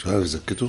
مش عارف زكته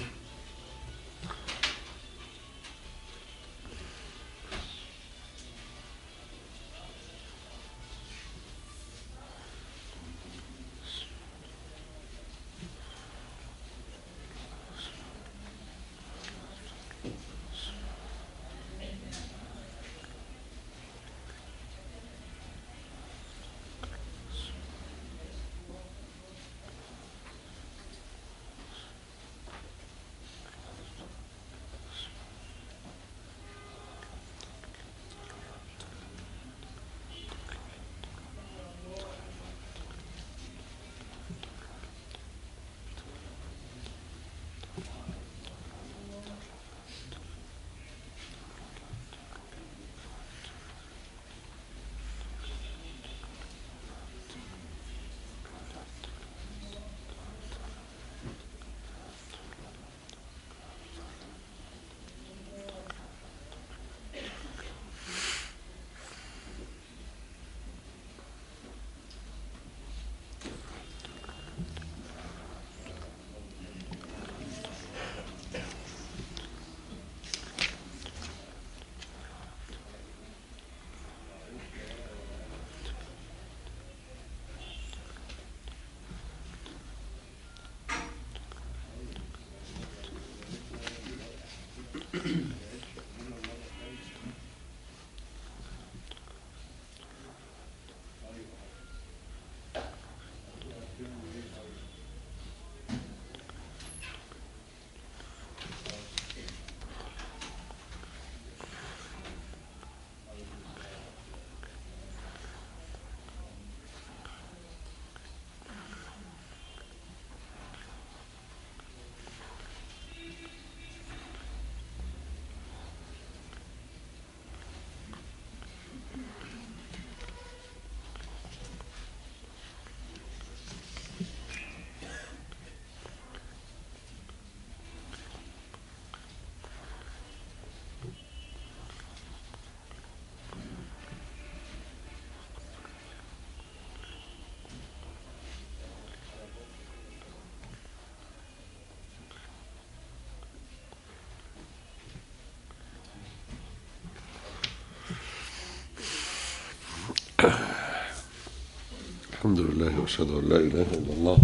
الحمد لله واشهد ان لا اله الا الله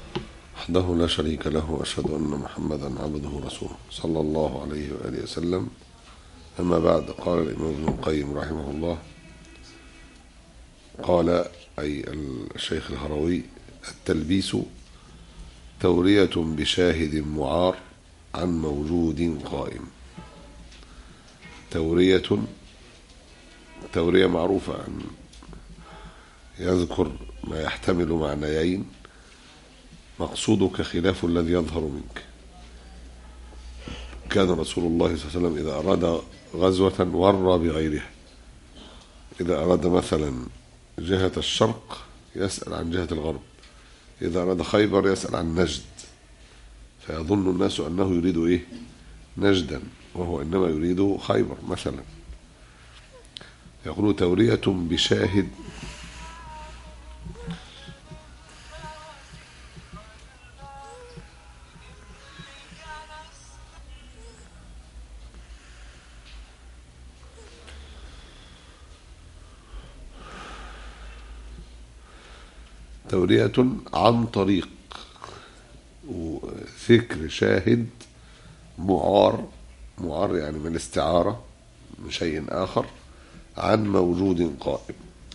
وحده لا شريك له واشهد ان محمدا عبده ورسوله صلى الله عليه واله وسلم اما بعد قال الامام ابن القيم رحمه الله قال اي الشيخ الهروي التلبيس توريه بشاهد معار عن موجود قائم توريه توريه معروفه عن يذكر ما يحتمل معنيين مقصودك خلاف الذي يظهر منك كان رسول الله صلى الله عليه وسلم إذا أراد غزوة ورى بغيرها إذا أراد مثلا جهة الشرق يسأل عن جهة الغرب إذا أراد خيبر يسأل عن نجد فيظن الناس أنه يريد إيه نجدا وهو إنما يريد خيبر مثلا يقول تورية بشاهد تورية عن طريق وذكر شاهد معار معار يعني من استعارة من شيء آخر عن موجود قائم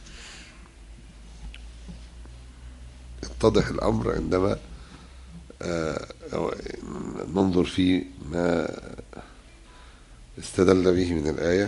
يتضح الأمر عندما ننظر في ما استدل به من الآية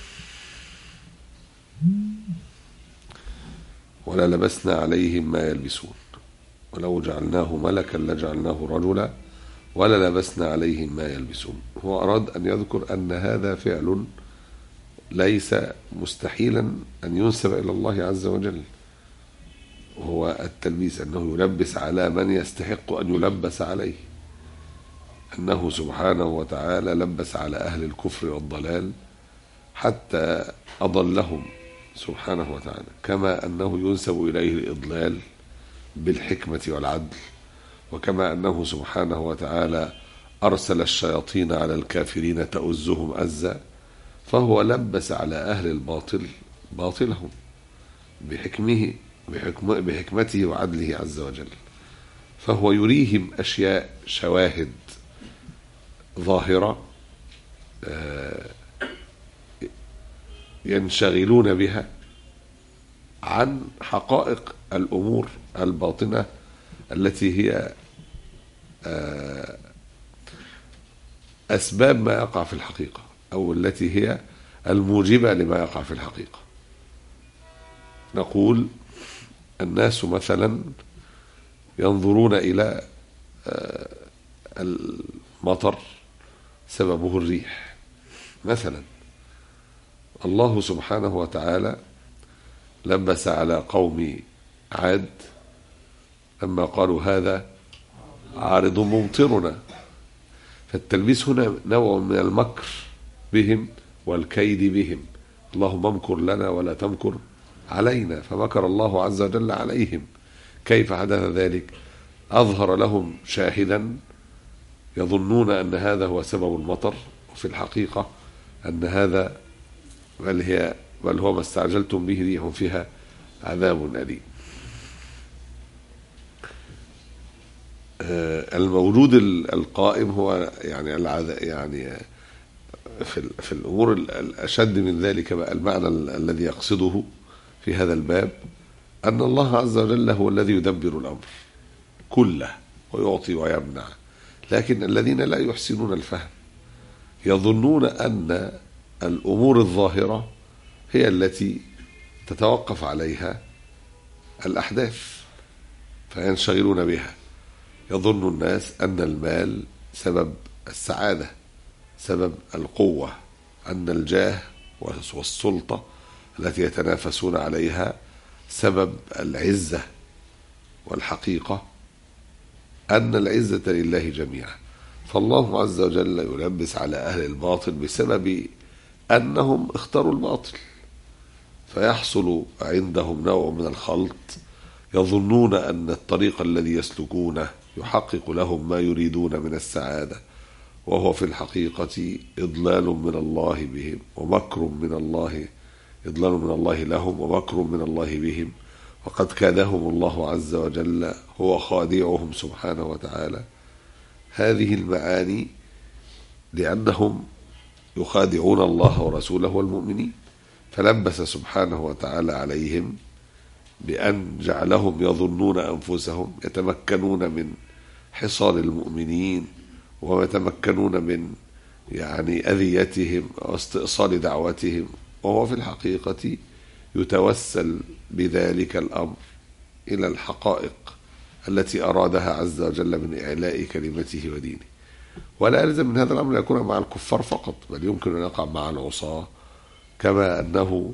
ولا لبسنا عليهم ما يلبسون ولو جعلناه ملكا لجعلناه رجلا ولا لبسنا عليهم ما يلبسون هو أراد أن يذكر أن هذا فعل ليس مستحيلا أن ينسب إلى الله عز وجل وهو التلبيس أنه يلبس على من يستحق أن يلبس عليه أنه سبحانه وتعالى لبس على أهل الكفر والضلال حتى أضلهم سبحانه وتعالى كما أنه ينسب إليه الإضلال بالحكمة والعدل وكما أنه سبحانه وتعالى أرسل الشياطين على الكافرين تؤزهم أزا فهو لبس على أهل الباطل باطلهم بحكمه بحكم بحكمته وعدله عز وجل فهو يريهم أشياء شواهد ظاهرة ينشغلون بها عن حقائق الأمور الباطنة التي هي أسباب ما يقع في الحقيقة أو التي هي الموجبة لما يقع في الحقيقة نقول الناس مثلا ينظرون إلى المطر سببه الريح مثلا الله سبحانه وتعالى لبس على قوم عاد لما قالوا هذا عارض ممطرنا فالتلبيس هنا نوع من المكر بهم والكيد بهم اللهم امكر لنا ولا تمكر علينا فمكر الله عز وجل عليهم كيف حدث ذلك أظهر لهم شاهدا يظنون أن هذا هو سبب المطر وفي الحقيقة أن هذا بل هي بل هو ما استعجلتم به ريح فيها عذاب أليم الموجود القائم هو يعني العذاب يعني في في الامور الاشد من ذلك بقى المعنى الذي يقصده في هذا الباب ان الله عز وجل هو الذي يدبر الامر كله ويعطي ويمنع لكن الذين لا يحسنون الفهم يظنون ان الامور الظاهره هي التي تتوقف عليها الاحداث فينشغلون بها يظن الناس ان المال سبب السعاده سبب القوه ان الجاه والسلطه التي يتنافسون عليها سبب العزه والحقيقه ان العزه لله جميعا فالله عز وجل يلبس على اهل الباطل بسبب انهم اختاروا الباطل فيحصل عندهم نوع من الخلط يظنون ان الطريق الذي يسلكونه يحقق لهم ما يريدون من السعاده وهو في الحقيقه اضلال من الله بهم ومكر من الله اضلال من الله لهم ومكر من الله بهم وقد كادهم الله عز وجل هو خادعهم سبحانه وتعالى هذه المعاني لانهم يخادعون الله ورسوله والمؤمنين فلبس سبحانه وتعالى عليهم بأن جعلهم يظنون أنفسهم يتمكنون من حصار المؤمنين ويتمكنون من يعني أذيتهم واستئصال دعوتهم وهو في الحقيقة يتوسل بذلك الأمر إلى الحقائق التي أرادها عز وجل من إعلاء كلمته ودينه ولا يلزم من هذا الأمر أن يكون مع الكفار فقط بل يمكن أن يقع مع العصاة كما أنه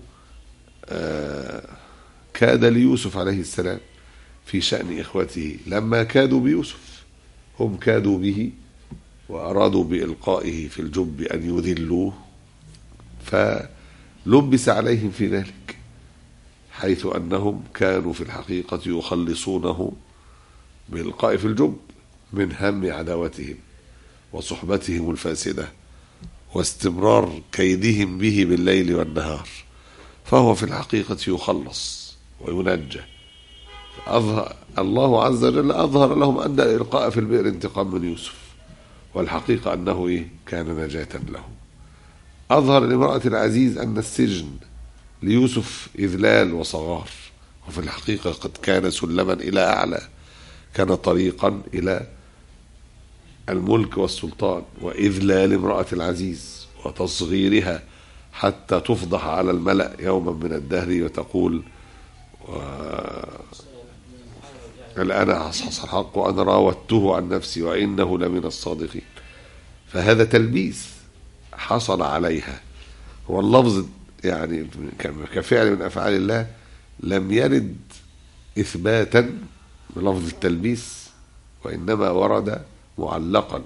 آه كاد ليوسف عليه السلام في شأن إخوته لما كادوا بيوسف هم كادوا به وأرادوا بإلقائه في الجب أن يذلوه فلبس عليهم في ذلك حيث أنهم كانوا في الحقيقة يخلصونه بإلقاء في الجب من هم عداوتهم وصحبتهم الفاسدة واستمرار كيدهم به بالليل والنهار فهو في الحقيقة يخلص وينجى أظهر الله عز وجل أظهر لهم أن الإلقاء في البئر انتقام من يوسف والحقيقة أنه إيه كان نجاة له أظهر لامرأة العزيز أن السجن ليوسف إذلال وصغار وفي الحقيقة قد كان سلما إلى أعلى كان طريقا إلى الملك والسلطان وإذلال امرأة العزيز وتصغيرها حتى تفضح على الملأ يوما من الدهر وتقول و... الآن أصحص الحق وأنا راودته عن نفسي وإنه لمن الصادقين فهذا تلبيس حصل عليها هو اللفظ يعني كفعل من أفعال الله لم يرد إثباتا بلفظ التلبيس وإنما ورد معلقا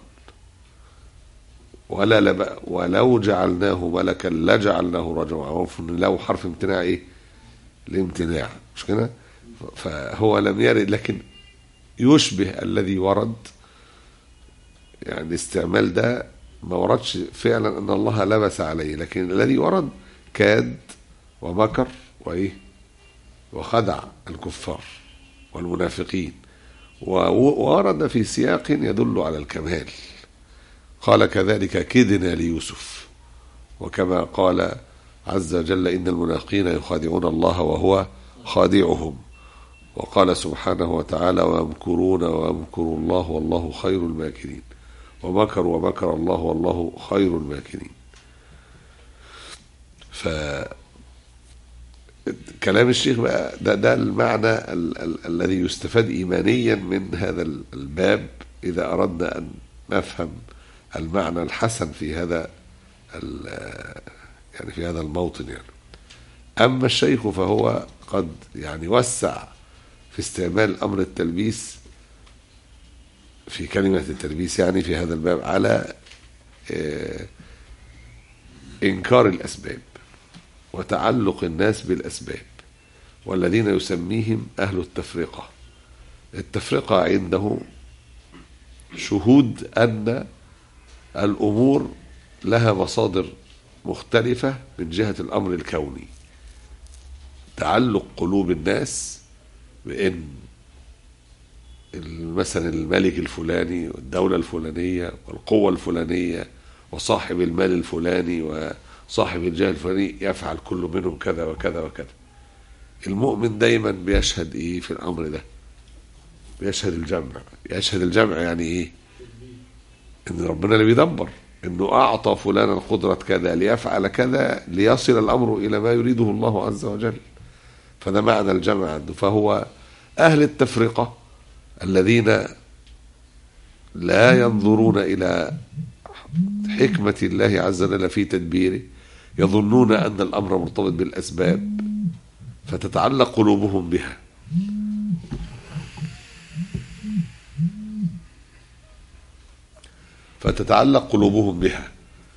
ولا لب... ولو جعلناه ملكا لجعلناه رجلا عرف ان لو حرف امتناع ايه الامتناع مش كده فهو لم يرد لكن يشبه الذي ورد يعني الاستعمال ده ما وردش فعلا ان الله لبس عليه لكن الذي ورد كاد ومكر وايه وخدع الكفار والمنافقين وورد في سياق يدل على الكمال قال كذلك كدنا ليوسف وكما قال عز وجل إن المنافقين يخادعون الله وهو خادعهم وقال سبحانه وتعالى ويمكرون ويمكر الله والله خير الماكرين ومكروا ومكر الله والله خير الماكرين ف كلام الشيخ بقى ده ده المعنى ال ال الذي يستفاد ايمانيا من هذا الباب اذا اردنا ان نفهم المعنى الحسن في هذا يعني في هذا الموطن يعني اما الشيخ فهو قد يعني وسع في استعمال امر التلبيس في كلمه التلبيس يعني في هذا الباب على انكار الاسباب وتعلق الناس بالاسباب والذين يسميهم اهل التفرقه التفرقه عنده شهود ان الامور لها مصادر مختلفه من جهه الامر الكوني تعلق قلوب الناس بان مثلا الملك الفلاني والدوله الفلانيه والقوه الفلانيه وصاحب المال الفلاني و صاحب الجاه الفلاني يفعل كل منهم كذا وكذا وكذا المؤمن دايما بيشهد ايه في الامر ده بيشهد الجمع يشهد الجمع يعني ايه ان ربنا اللي بيدبر انه اعطى فلانا قدرة كذا ليفعل كذا ليصل الامر الى ما يريده الله عز وجل فده معنى الجمع عنده فهو اهل التفرقة الذين لا ينظرون الى حكمة الله عز وجل في تدبيره يظنون أن الأمر مرتبط بالأسباب فتتعلق قلوبهم بها فتتعلق قلوبهم بها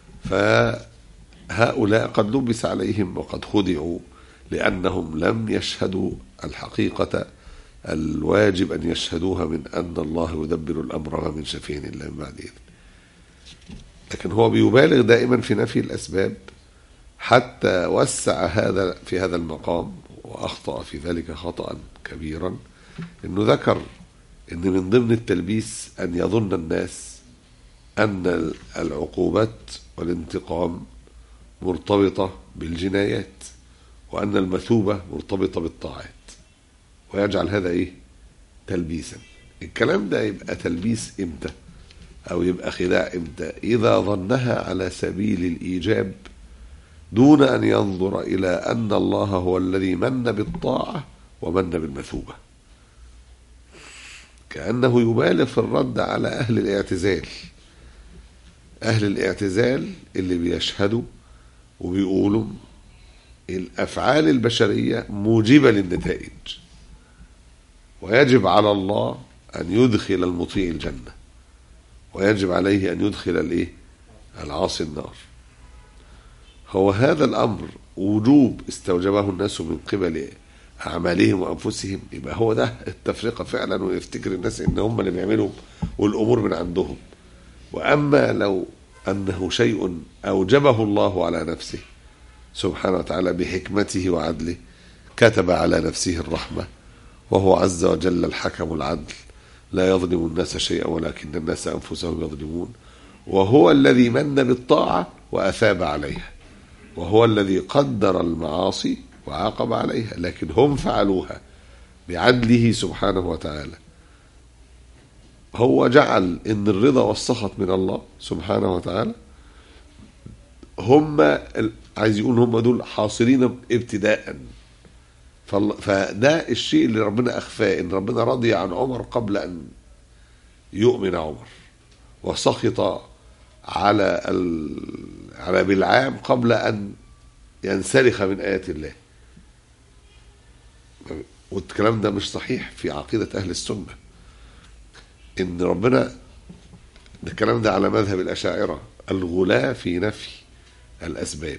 فهؤلاء قد لبس عليهم وقد خدعوا لأنهم لم يشهدوا الحقيقة الواجب أن يشهدوها من أن الله يدبر الأمر ما من شفيع إلا من بعد إذن لكن هو بيبالغ دائما في نفي الأسباب حتى وسع هذا في هذا المقام وأخطأ في ذلك خطأ كبيرا أنه ذكر أن من ضمن التلبيس أن يظن الناس أن العقوبات والانتقام مرتبطة بالجنايات وأن المثوبة مرتبطة بالطاعات ويجعل هذا إيه تلبيسا الكلام ده يبقى تلبيس إمتى أو يبقى خداع إمتى إذا ظنها على سبيل الإيجاب دون أن ينظر إلى أن الله هو الذي من بالطاعة ومن بالمثوبة كأنه يبالغ في الرد على أهل الاعتزال أهل الاعتزال اللي بيشهدوا وبيقولوا الأفعال البشرية موجبة للنتائج ويجب على الله أن يدخل المطيع الجنة ويجب عليه أن يدخل الإيه؟ العاصي النار هو هذا الأمر وجوب استوجبه الناس من قبل أعمالهم وأنفسهم يبقى هو ده التفرقة فعلا ويفتكر الناس إن هم اللي بيعملوا والأمور من عندهم وأما لو أنه شيء أوجبه الله على نفسه سبحانه وتعالى بحكمته وعدله كتب على نفسه الرحمة وهو عز وجل الحكم العدل لا يظلم الناس شيئا ولكن الناس أنفسهم يظلمون وهو الذي من بالطاعة وأثاب عليها وهو الذي قدر المعاصي وعاقب عليها لكن هم فعلوها بعدله سبحانه وتعالى هو جعل ان الرضا والسخط من الله سبحانه وتعالى هم عايز يقول هم دول حاصلين ابتداء فده الشيء اللي ربنا اخفاه ان ربنا رضي عن عمر قبل ان يؤمن عمر وسخط على ال... على بلعام قبل ان ينسلخ من ايات الله والكلام ده مش صحيح في عقيده اهل السنه ان ربنا الكلام ده على مذهب الاشاعره الغلاة في نفي الاسباب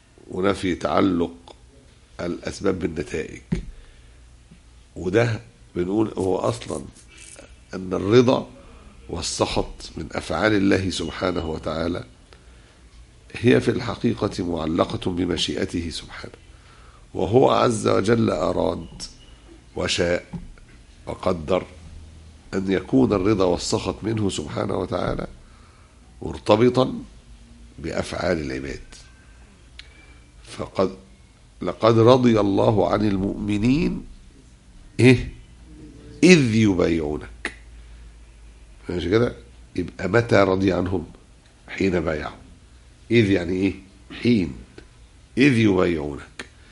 ونفي تعلق الاسباب بالنتائج وده بنقول هو اصلا ان الرضا والسخط من افعال الله سبحانه وتعالى هي في الحقيقه معلقه بمشيئته سبحانه وهو عز وجل اراد وشاء وقدر ان يكون الرضا والسخط منه سبحانه وتعالى مرتبطا بافعال العباد فقد لقد رضي الله عن المؤمنين ايه اذ يبايعونك ماشي كده يبقى متى رضي عنهم حين بايعوا اذ يعني ايه حين اذ يبايعونك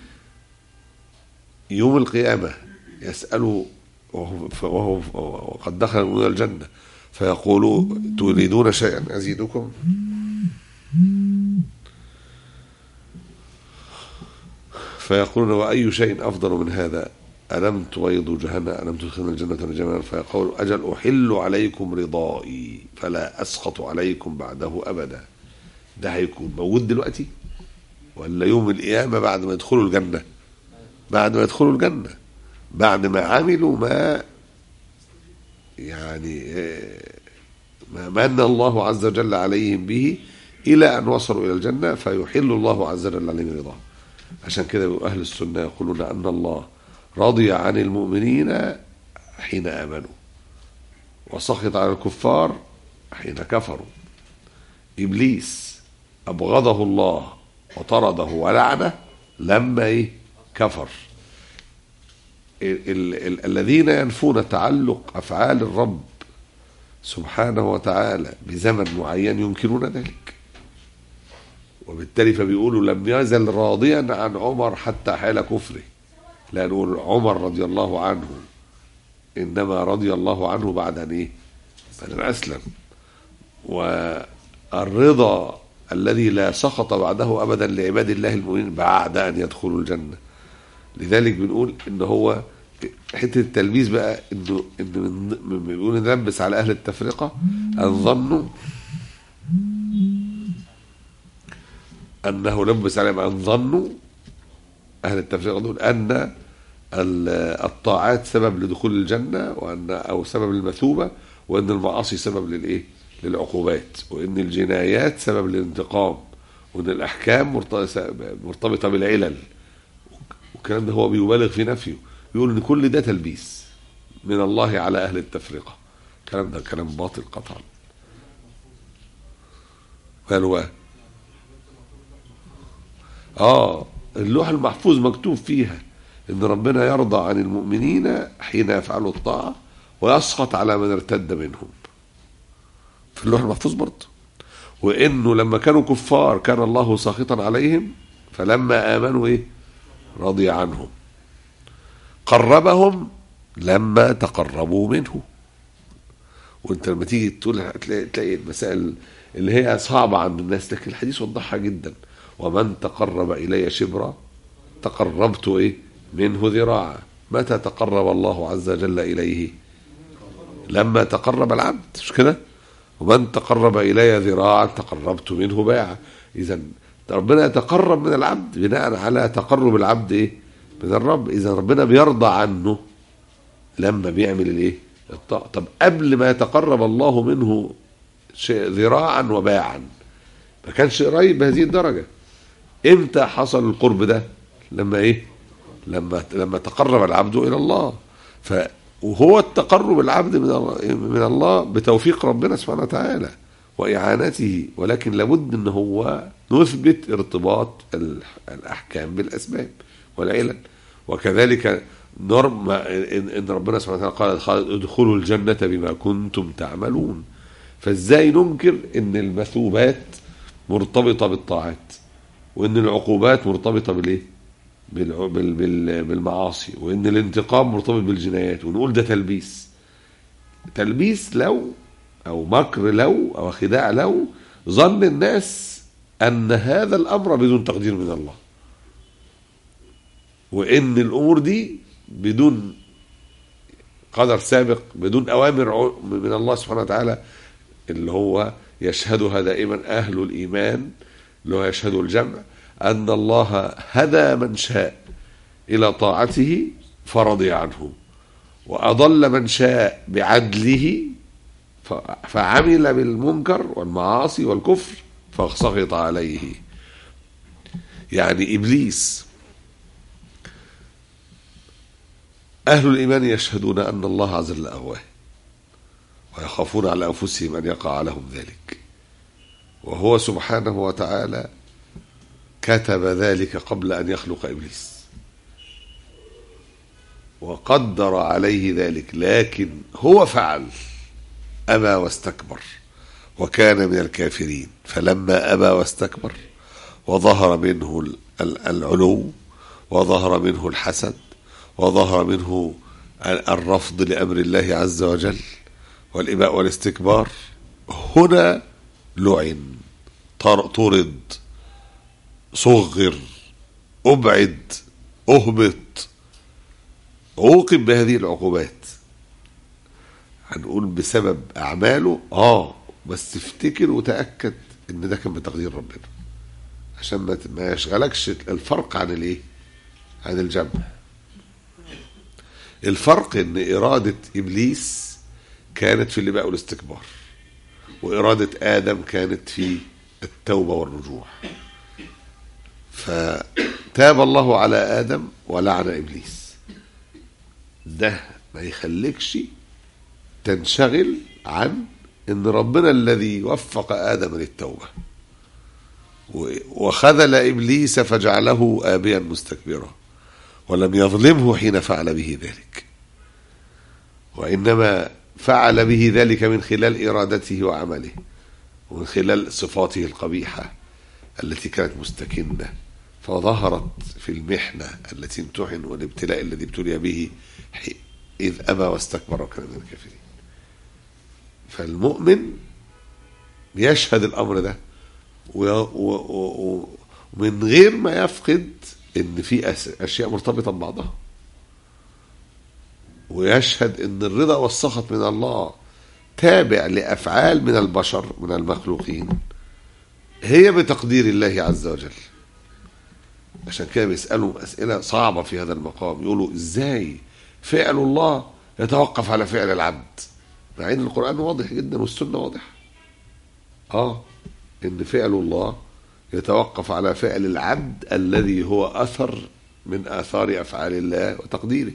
يوم القيامه يسالوا وهو, وهو وقد دخل المؤمنون الجنه فيقولوا تريدون شيئا ازيدكم فيقولون وأي شيء أفضل من هذا ألم تبيضوا جهنم ألم تدخلنا الجنة ونجما فيقول أجل أحل عليكم رضائي فلا أسخط عليكم بعده أبدا ده هيكون موجود دلوقتي ولا يوم القيامة بعد ما يدخلوا الجنة بعد ما يدخلوا الجنة بعد ما عملوا ما يعني ما من الله عز وجل عليهم به إلى أن وصلوا إلى الجنة فيحل الله عز وجل عليهم رضاه عشان كده أهل السنة يقولون أن الله رضي عن المؤمنين حين آمنوا وسخط على الكفار حين كفروا إبليس أبغضه الله وطرده ولعنه لما إيه كفر ال- ال- ال- الذين ينفون تعلق أفعال الرب سبحانه وتعالى بزمن معين ينكرون ذلك وبالتالي فبيقولوا لم يزل راضيا عن عمر حتى حال كفره لا نقول عمر رضي الله عنه انما رضي الله عنه بعد ان ايه؟ بعد ان اسلم والرضا الذي لا سخط بعده ابدا لعباد الله المؤمنين بعد ان يدخلوا الجنه لذلك بنقول ان هو حته التلبيس بقى انه انه من- من- بيقول نلبس على اهل التفرقه ان ظنوا انه لبس عليهم ان ظنوا اهل التفرقه دول ان ال- الطاعات سبب لدخول الجنه وان او سبب للمثوبه وان المعاصي سبب للايه؟ للعقوبات وان الجنايات سبب للانتقام وان الاحكام مرت- مرتبطه بالعلل والكلام ده هو بيبالغ في نفيه بيقول ان كل ده تلبيس من الله على اهل التفرقه الكلام ده كلام باطل قطعا قالوا ايه اه اللوح المحفوظ مكتوب فيها ان ربنا يرضى عن المؤمنين حين يفعلوا الطاعه ويسخط على من ارتد منهم في اللوح المحفوظ برضه وانه لما كانوا كفار كان الله ساخطا عليهم فلما امنوا ايه رضي عنهم قربهم لما تقربوا منه وانت لما تيجي تقول تلاقي, تلاقي المسائل اللي هي صعبة عند الناس لكن الحديث وضحها جدا ومن تقرب إلي شبرا تقربت إيه منه ذراعا متى تقرب الله عز وجل إليه لما تقرب العبد مش كده ومن تقرب إلي ذراعا تقربت منه باعا إذا ربنا يتقرب من العبد بناء على تقرب العبد إيه من الرب إذا ربنا بيرضى عنه لما بيعمل الايه الطاعة طب قبل ما يتقرب الله منه شيء ذراعا وباعا ما كانش قريب بهذه الدرجة امتى حصل القرب ده لما ايه لما لما تقرب العبد الى الله ف وهو التقرب العبد من الله من الله بتوفيق ربنا سبحانه وتعالى واعانته ولكن لابد ان هو نثبت ارتباط ال- الاحكام بالاسباب والعلل وكذلك نرم ان إن ربنا سبحانه وتعالى قال قال ادخلوا الجنه بما كنتم تعملون فازاي ننكر ان المثوبات مرتبطه بالطاعات وان العقوبات مرتبطه بالايه بالع- بال- بال- بالمعاصي وان الانتقام مرتبط بالجنايات ونقول ده تلبيس تلبيس لو او مكر لو او خداع لو ظن الناس ان هذا الامر بدون تقدير من الله وان الامور دي بدون قدر سابق بدون اوامر ع- من الله سبحانه وتعالى اللي هو يشهدها دائما اهل الايمان اللي هو يشهد الجمع ان الله هدى من شاء الى طاعته فرضي عنه وأضل من شاء بعدله ف- فعمل بالمنكر والمعاصي والكفر فسخط عليه يعني إبليس أهل الإيمان يشهدون أن الله عز وجل أغواه ويخافون على أنفسهم أن يقع لهم ذلك وهو سبحانه وتعالى كتب ذلك قبل أن يخلق إبليس وقدر عليه ذلك لكن هو فعل أبى واستكبر وكان من الكافرين فلما أبى واستكبر وظهر منه ال- ال- العلو وظهر منه الحسد وظهر منه ال- الرفض لأمر الله عز وجل والإباء والاستكبار هنا لعن طر- طرد صغر أبعد أهبط عوقب بهذه العقوبات هنقول بسبب أعماله آه بس افتكر وتأكد إن ده كان بتقدير ربنا عشان ما ما يشغلكش الفرق عن الإيه؟ عن الجمع الفرق إن إرادة إبليس كانت في الإباء والاستكبار وإرادة آدم كانت في التوبة والرجوع فتاب الله على آدم ولعن إبليس ده ما يخليكش تنشغل عن ان ربنا الذي وفق ادم للتوبه و- وخذل ابليس فجعله ابيا مستكبرا ولم يظلمه حين فعل به ذلك وانما فعل به ذلك من خلال ارادته وعمله ومن خلال صفاته القبيحه التي كانت مستكنه فظهرت في المحنه التي امتحن والابتلاء الذي ابتلي به حي- اذ ابى واستكبر وكان من الكافرين فالمؤمن يشهد الامر ده و- و- و- ومن غير ما يفقد ان في أس- اشياء مرتبطه ببعضها ويشهد ان الرضا والسخط من الله تابع لافعال من البشر من المخلوقين هي بتقدير الله عز وجل عشان كده بيسالوا اسئله صعبه في هذا المقام يقولوا ازاي فعل الله يتوقف على فعل العبد مع ان القران واضح جدا والسنه واضحه اه ان فعل الله يتوقف على فعل العبد الذي هو اثر من اثار افعال الله وتقديره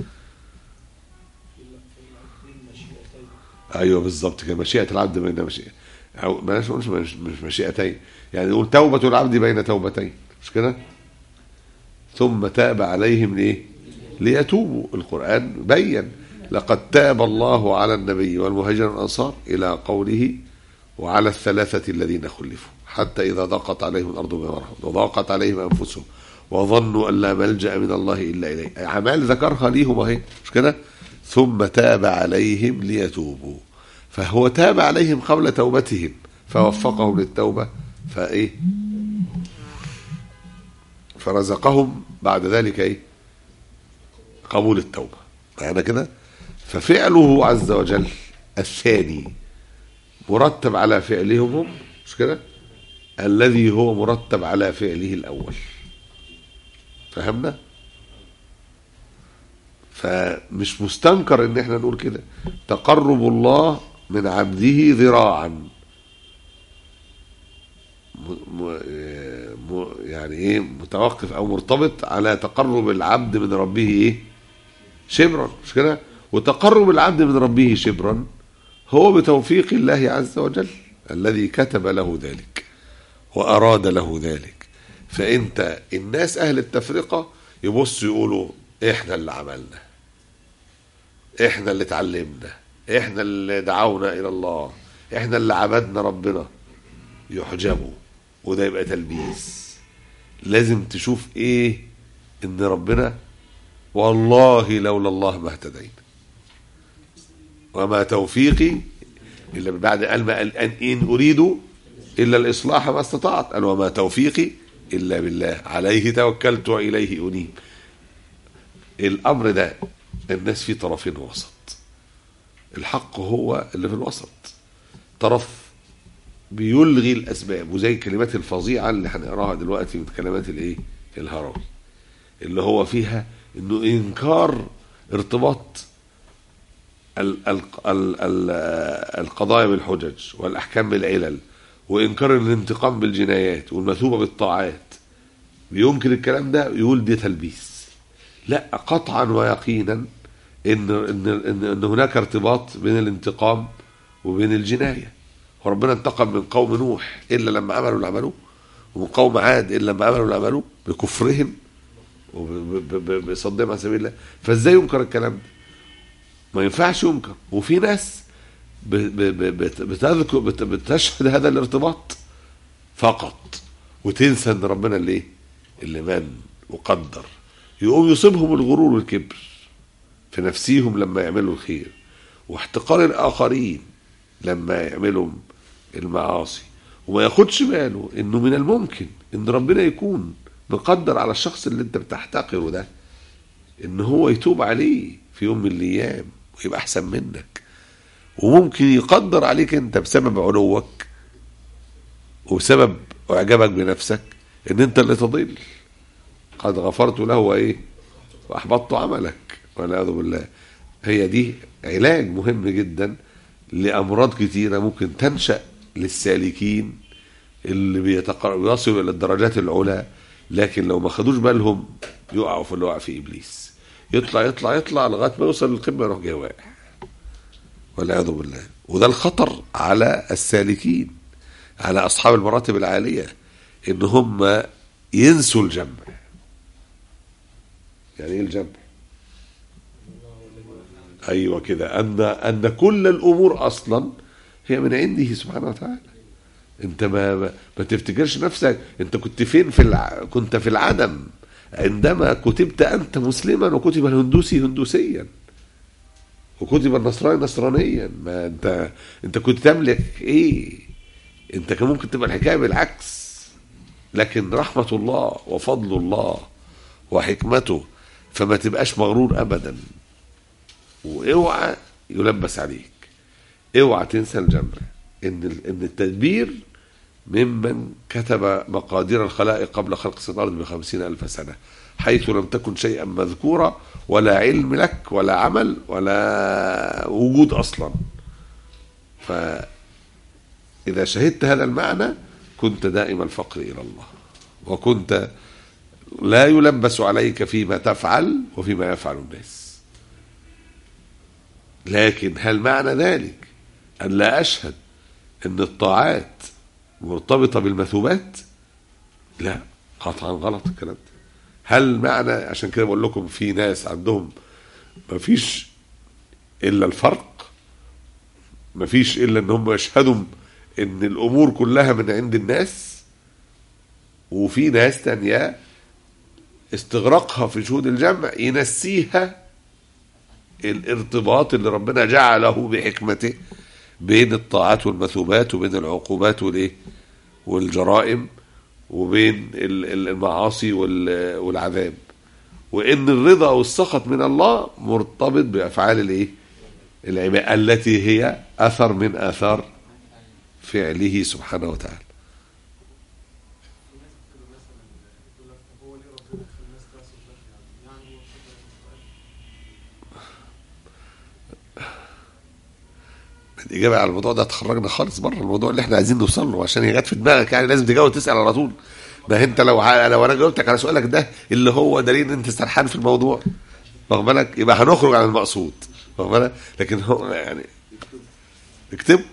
ايوه بالظبط كده مشيئه العبد بين مشيئه او بلاش نقول مش مش مشيئتين يعني نقول توبه العبد بين توبتين مش كده ثم تاب عليهم ليه ليتوبوا القرآن بين لقد تاب الله على النبي والمهاجر والأنصار إلى قوله وعلى الثلاثة الذين خلفوا حتى إذا ضاقت عليهم الأرض بما رحمت وضاقت عليهم أنفسهم وظنوا أن لا ملجأ من الله إلا إليه أعمال ذكرها ليهم أهي مش كده ثم تاب عليهم ليتوبوا فهو تاب عليهم قبل توبتهم فوفقهم للتوبة فإيه فرزقهم بعد ذلك ايه قبول التوبه معنى كده ففعله عز وجل الثاني مرتب على فعلهم هم مش كده الذي هو مرتب على فعله الاول فهمنا فمش مستنكر ان احنا نقول كده تقرب الله من عبده ذراعا م- م- م- يعني ايه متوقف او مرتبط على تقرب العبد من ربه ايه شبرا مش كده وتقرب العبد من ربه شبرا هو بتوفيق الله عز وجل الذي كتب له ذلك واراد له ذلك فانت الناس اهل التفرقه يبصوا يقولوا احنا اللي عملنا احنا اللي اتعلمنا احنا اللي دعونا الى الله احنا اللي عبدنا ربنا يحجبوا وده يبقى تلبيس لازم تشوف ايه ان ربنا والله لولا الله ما اهتدينا وما توفيقي الا بعد قال ما قال ان ان اريد الا الاصلاح ما استطعت قال وما توفيقي الا بالله عليه توكلت واليه انيب الامر ده الناس في طرفين وسط الحق هو اللي في الوسط طرف بيلغي الاسباب وزي الكلمات الفظيعه اللي هنقراها دلوقتي من كلمات الايه الهروي اللي هو فيها انه انكار ارتباط ال- ال- ال- ال- القضايا بالحجج والأحكام بالعلل وإنكار الانتقام بالجنايات والمثوبة بالطاعات بينكر الكلام ده يقول دي تلبيس لا قطعا ويقينا ان ان ان, إن هناك ارتباط بين الانتقام وبين الجنايه وربنا انتقم من قوم نوح الا لما عملوا اللي عملوه ومن قوم عاد الا لما عملوا اللي عملوه بكفرهم وبصدهم عن سبيل الله فازاي ينكر الكلام ده؟ ما ينفعش ينكر وفي ناس ب- ب- ب- بت- بتذكر بت- بتشهد هذا الارتباط فقط وتنسى ان ربنا اللي ايه؟ اللي من وقدر يقوم يصيبهم الغرور والكبر في نفسيهم لما يعملوا الخير واحتقار الاخرين لما يعملوا المعاصي وما ياخدش باله انه من الممكن ان ربنا يكون مقدر على الشخص اللي انت بتحتقره ده ان هو يتوب عليه في يوم من الايام ويبقى احسن منك وممكن يقدر عليك انت بسبب علوك وبسبب اعجابك بنفسك ان انت اللي تضل قد غفرت له وايه واحبطت عملك والعياذ بالله هي دي علاج مهم جدا لامراض كتيره ممكن تنشا للسالكين اللي بيتقر- بيصلوا الى الدرجات العلى لكن لو ما خدوش بالهم يقعوا في اللي وقع في ابليس يطلع يطلع يطلع لغايه ما يوصل للقمه يروح جاي واقع والعياذ بالله وده الخطر على السالكين على اصحاب المراتب العاليه ان هم ينسوا الجمع يعني ايه الجمع ايوه كده ان ان كل الامور اصلا هي من عنده سبحانه وتعالى انت ما ما, ما تفتكرش نفسك انت كنت فين في الع... كنت في العدم عندما كتبت انت مسلما وكتب الهندوسي هندوسيا وكتب النصراني نصرانيا ما انت انت كنت تملك ايه انت كان ممكن تبقى الحكايه بالعكس لكن رحمه الله وفضل الله وحكمته فما تبقاش مغرور ابدا واوعى يلبس عليك اوعى تنسى الجمع ان ال- ان التدبير ممن كتب مقادير الخلائق قبل خلق الارض بخمسين الف سنه حيث لم تكن شيئا مذكورا ولا علم لك ولا عمل ولا وجود اصلا فاذا شهدت هذا المعنى كنت دائم الفقر الى الله وكنت لا يلبس عليك فيما تفعل وفيما يفعل الناس لكن هل معنى ذلك أن لا أشهد أن الطاعات مرتبطة بالمثوبات لا قطعا غلط الكلام ده هل معنى عشان كده بقول لكم في ناس عندهم ما فيش إلا الفرق ما فيش إلا أن هم يشهدوا أن الأمور كلها من عند الناس وفي ناس تانية استغراقها في شهود الجمع ينسيها الارتباط اللي ربنا جعله بحكمته بين الطاعات والمثوبات وبين العقوبات والايه والجرائم وبين ال- ال- المعاصي وال- والعذاب وان الرضا والسخط من الله مرتبط بافعال الايه العباد التي هي اثر من اثار فعله سبحانه وتعالى الإجابة على الموضوع ده تخرجنا خالص بره الموضوع اللي احنا عايزين نوصل له عشان هي جت في دماغك يعني لازم تجاوب تسأل على طول ما انت لو ع- لو انا جاوبتك على سؤالك ده اللي هو دليل ان انت سرحان في الموضوع واخد بالك يبقى هنخرج عن المقصود واخد بالك لكن هو يعني اكتبه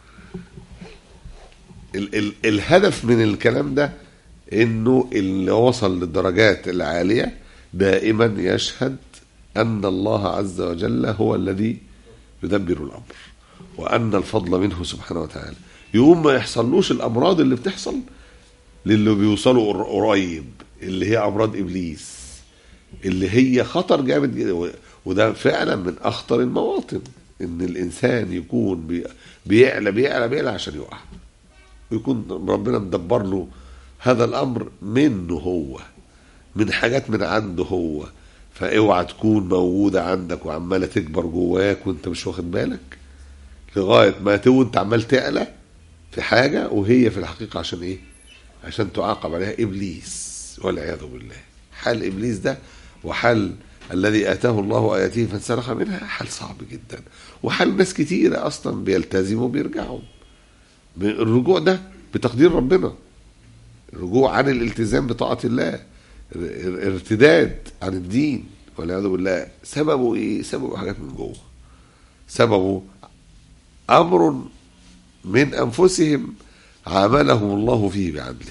ال ال الهدف من الكلام ده انه اللي وصل للدرجات العاليه دائما يشهد ان الله عز وجل هو الذي يدبر الامر وان الفضل منه سبحانه وتعالى يقوم ما يحصلوش الامراض اللي بتحصل للي بيوصلوا قر- قريب اللي هي امراض ابليس اللي هي خطر جامد جدا و- وده فعلا من اخطر المواطن ان الانسان يكون بي- بيعلى بيعلى بيعلى عشان يقع ويكون ربنا مدبر له هذا الامر منه هو من حاجات من عنده هو فاوعى تكون موجوده عندك وعماله تكبر جواك وانت مش واخد بالك لغايه ما تو انت عمال تعلى في حاجه وهي في الحقيقه عشان ايه؟ عشان تعاقب عليها ابليس والعياذ بالله حال ابليس ده وحال الذي اتاه الله اياته فانسلخ منها حال صعب جدا وحال ناس كتيره اصلا بيلتزموا وبيرجعوا الرجوع ده بتقدير ربنا الرجوع عن الالتزام بطاعه الله ارتداد عن الدين والعياذ بالله سببه ايه؟ سببه حاجات من جوه سببه امر من انفسهم عاملهم الله فيه بعدله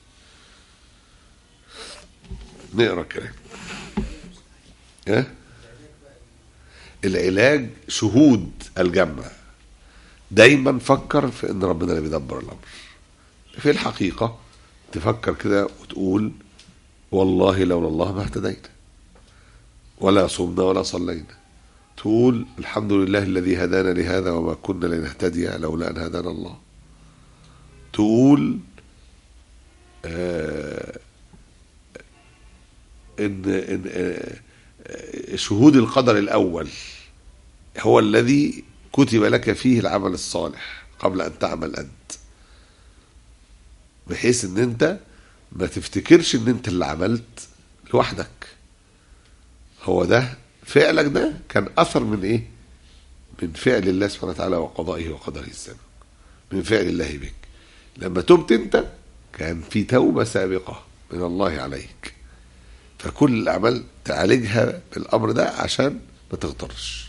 نقرا الكلام إيه؟ العلاج شهود الجمع دايما فكر في ان ربنا اللي بيدبر الامر في الحقيقه تفكر كده وتقول والله لولا الله ما اهتدينا ولا صمنا ولا صلينا تقول الحمد لله الذي هدانا لهذا وما كنا لنهتدي لولا ان هدانا الله تقول آه ان ان آه شهود القدر الاول هو الذي كتب لك فيه العمل الصالح قبل ان تعمل انت بحيث ان انت ما تفتكرش ان انت اللي عملت لوحدك هو ده فعلك ده كان اثر من ايه من فعل الله سبحانه وتعالى وقضائه وقدره السابق من فعل الله بك لما تبت انت كان في توبه سابقه من الله عليك فكل الاعمال تعالجها بالامر ده عشان ما تغترش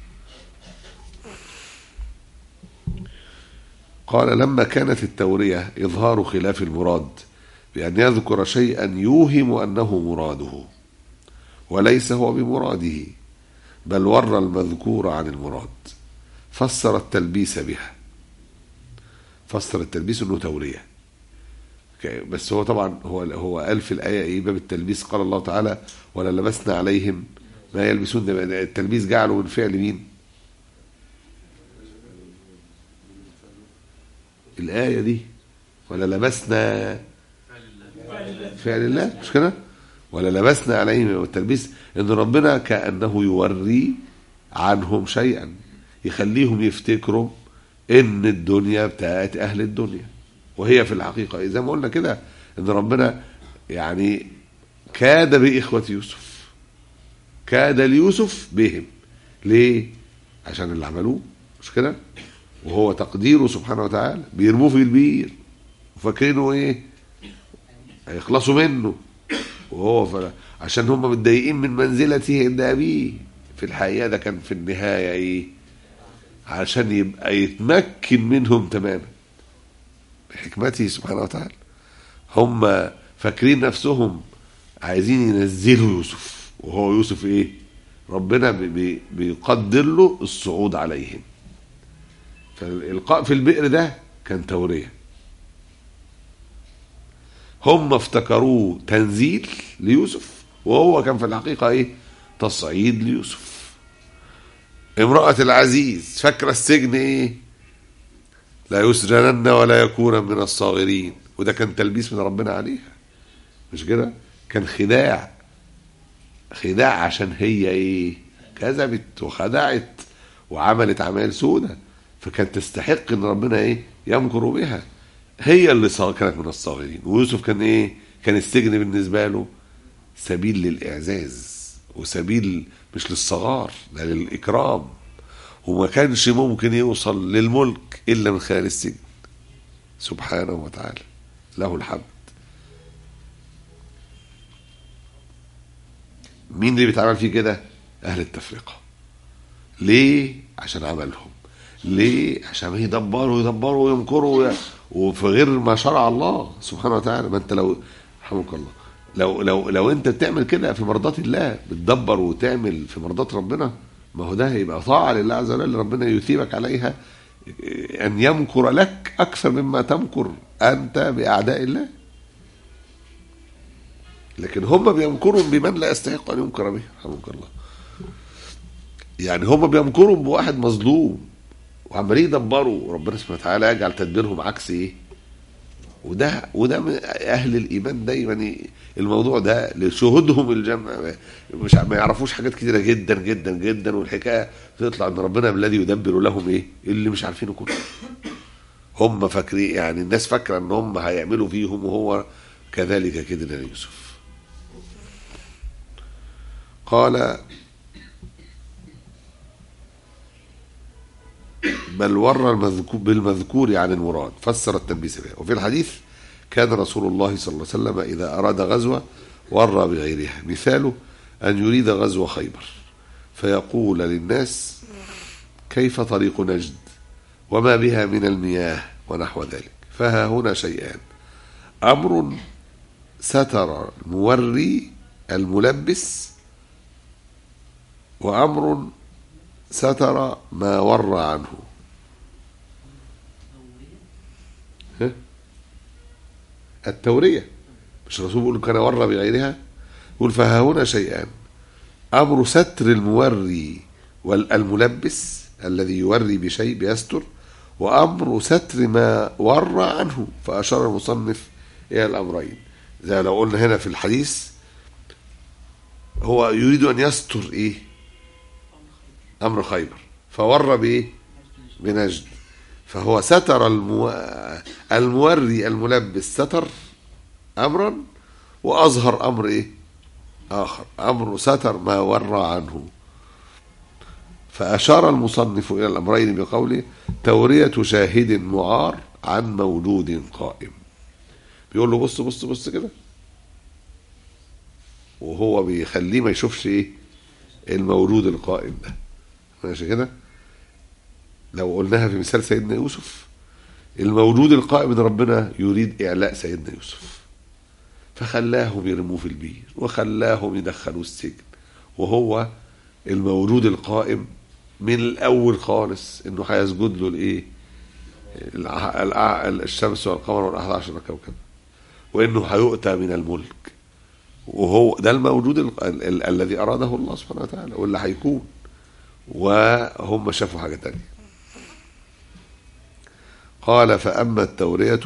قال لما كانت التوريه اظهار خلاف المراد بان يذكر شيئا يوهم انه مراده وليس هو بمراده بل ور المذكور عن المراد فسر التلبيس بها فسر التلبيس انه توريه بس هو طبعا هو هو قال في الايه ايه باب التلبيس قال الله تعالى ولا لبسنا عليهم ما يلبسون ده التلبيس جعله من فعل مين؟ الايه دي ولا لبسنا فعل الله مش كده؟ ولا لبسنا عليهم التلبيس ان ربنا كانه يوري عنهم شيئا يخليهم يفتكروا ان الدنيا بتاعت اهل الدنيا وهي في الحقيقه زي ما قلنا كده ان ربنا يعني كاد باخوه يوسف كاد ليوسف بهم ليه عشان اللي عملوه مش كده وهو تقديره سبحانه وتعالى بيرموه في البير وفاكرينه ايه هيخلصوا منه وهو فلا عشان هم متضايقين من منزلته عند ابيه في الحقيقه ده كان في النهايه ايه عشان يبقى يتمكن منهم تماما بحكمته سبحانه وتعالى هم فاكرين نفسهم عايزين ينزلوا يوسف وهو يوسف ايه ربنا بي بيقدر له الصعود عليهم فالإلقاء في البئر ده كان تورية هم افتكروه تنزيل ليوسف وهو كان في الحقيقة ايه تصعيد ليوسف امرأة العزيز فاكرة السجن ايه لا يسجنن ولا يكون من الصاغرين وده كان تلبيس من ربنا عليها مش كده كان خداع خداع عشان هي ايه كذبت وخدعت وعملت عمال سودة فكانت تستحق ان ربنا ايه يمكر بها هي اللي كانت من الصاغرين ويوسف كان ايه كان السجن بالنسبه له سبيل للاعزاز وسبيل مش للصغار ده للاكرام وما كانش ممكن يوصل للملك الا من خلال السجن سبحانه وتعالى له الحمد مين اللي بيتعمل فيه كده اهل التفرقه ليه عشان عملهم ليه عشان يدبروا يدبروا ويمكروا وفي غير ما شرع الله سبحانه وتعالى ما انت لو رحمك الله لو لو لو انت بتعمل كده في مرضات الله بتدبر وتعمل في مرضات ربنا ما هو ده هيبقى طاعه لله عز وجل ربنا يثيبك عليها ان يمكر لك اكثر مما تمكر انت باعداء الله لكن هم بيمكروا بمن لا يستحق ان يمكر به رحمك الله يعني هم بيمكروا بواحد مظلوم وعمالين يدبروا ربنا سبحانه وتعالى يجعل تدبيرهم عكس ايه وده وده من اهل الايمان دايما الموضوع ده لشهودهم الجمع مش ما يعرفوش حاجات كتيره جدا جدا جدا والحكايه تطلع ان ربنا الذي يدبر لهم ايه اللي مش عارفينه كله هم فاكرين يعني الناس فاكره ان هم هيعملوا فيهم وهو كذلك كده ليوسف قال بل ور المذكور بالمذكور عن المراد فسر التلبيس به وفي الحديث كان رسول الله صلى الله عليه وسلم إذا أراد غزوة ور بغيرها مثاله أن يريد غزو خيبر فيقول للناس كيف طريق نجد وما بها من المياه ونحو ذلك فها هنا شيئان أمر ستر الموري الملبس وأمر ستر ما ور عنه ها؟ التورية مش الرسول بيقول كان ور بغيرها يقول فها هنا شيئان أمر ستر الموري والملبس الذي يوري بشيء بيستر وأمر ستر ما ور عنه فأشار المصنف إلى الأمرين زي لو قلنا هنا في الحديث هو يريد أن يستر إيه أمر خيبر فور بإيه بنجد فهو ستر المو... الموري الملبس ستر أمرا وأظهر أمر إيه آخر أمر ستر ما ور عنه فأشار المصنف إلى الأمرين بقوله تورية شاهد معار عن موجود قائم بيقول له بص بص بص كده وهو بيخليه ما يشوفش ايه المولود القائم ده ماشي كده لو قلناها في مثال سيدنا يوسف المولود القائم ان ربنا يريد اعلاء سيدنا يوسف فخلاهم يرموه في البير وخلاهم يدخلوه السجن وهو المولود القائم من الاول خالص انه هيسجد له الايه الع- الع- الشمس والقمر والاحد عشر كوكب وانه هيؤتى من الملك وهو ده الموجود ال- ال- ال- الذي اراده الله سبحانه وتعالى واللي هيكون وهم شافوا حاجه تانية قال فاما التوريه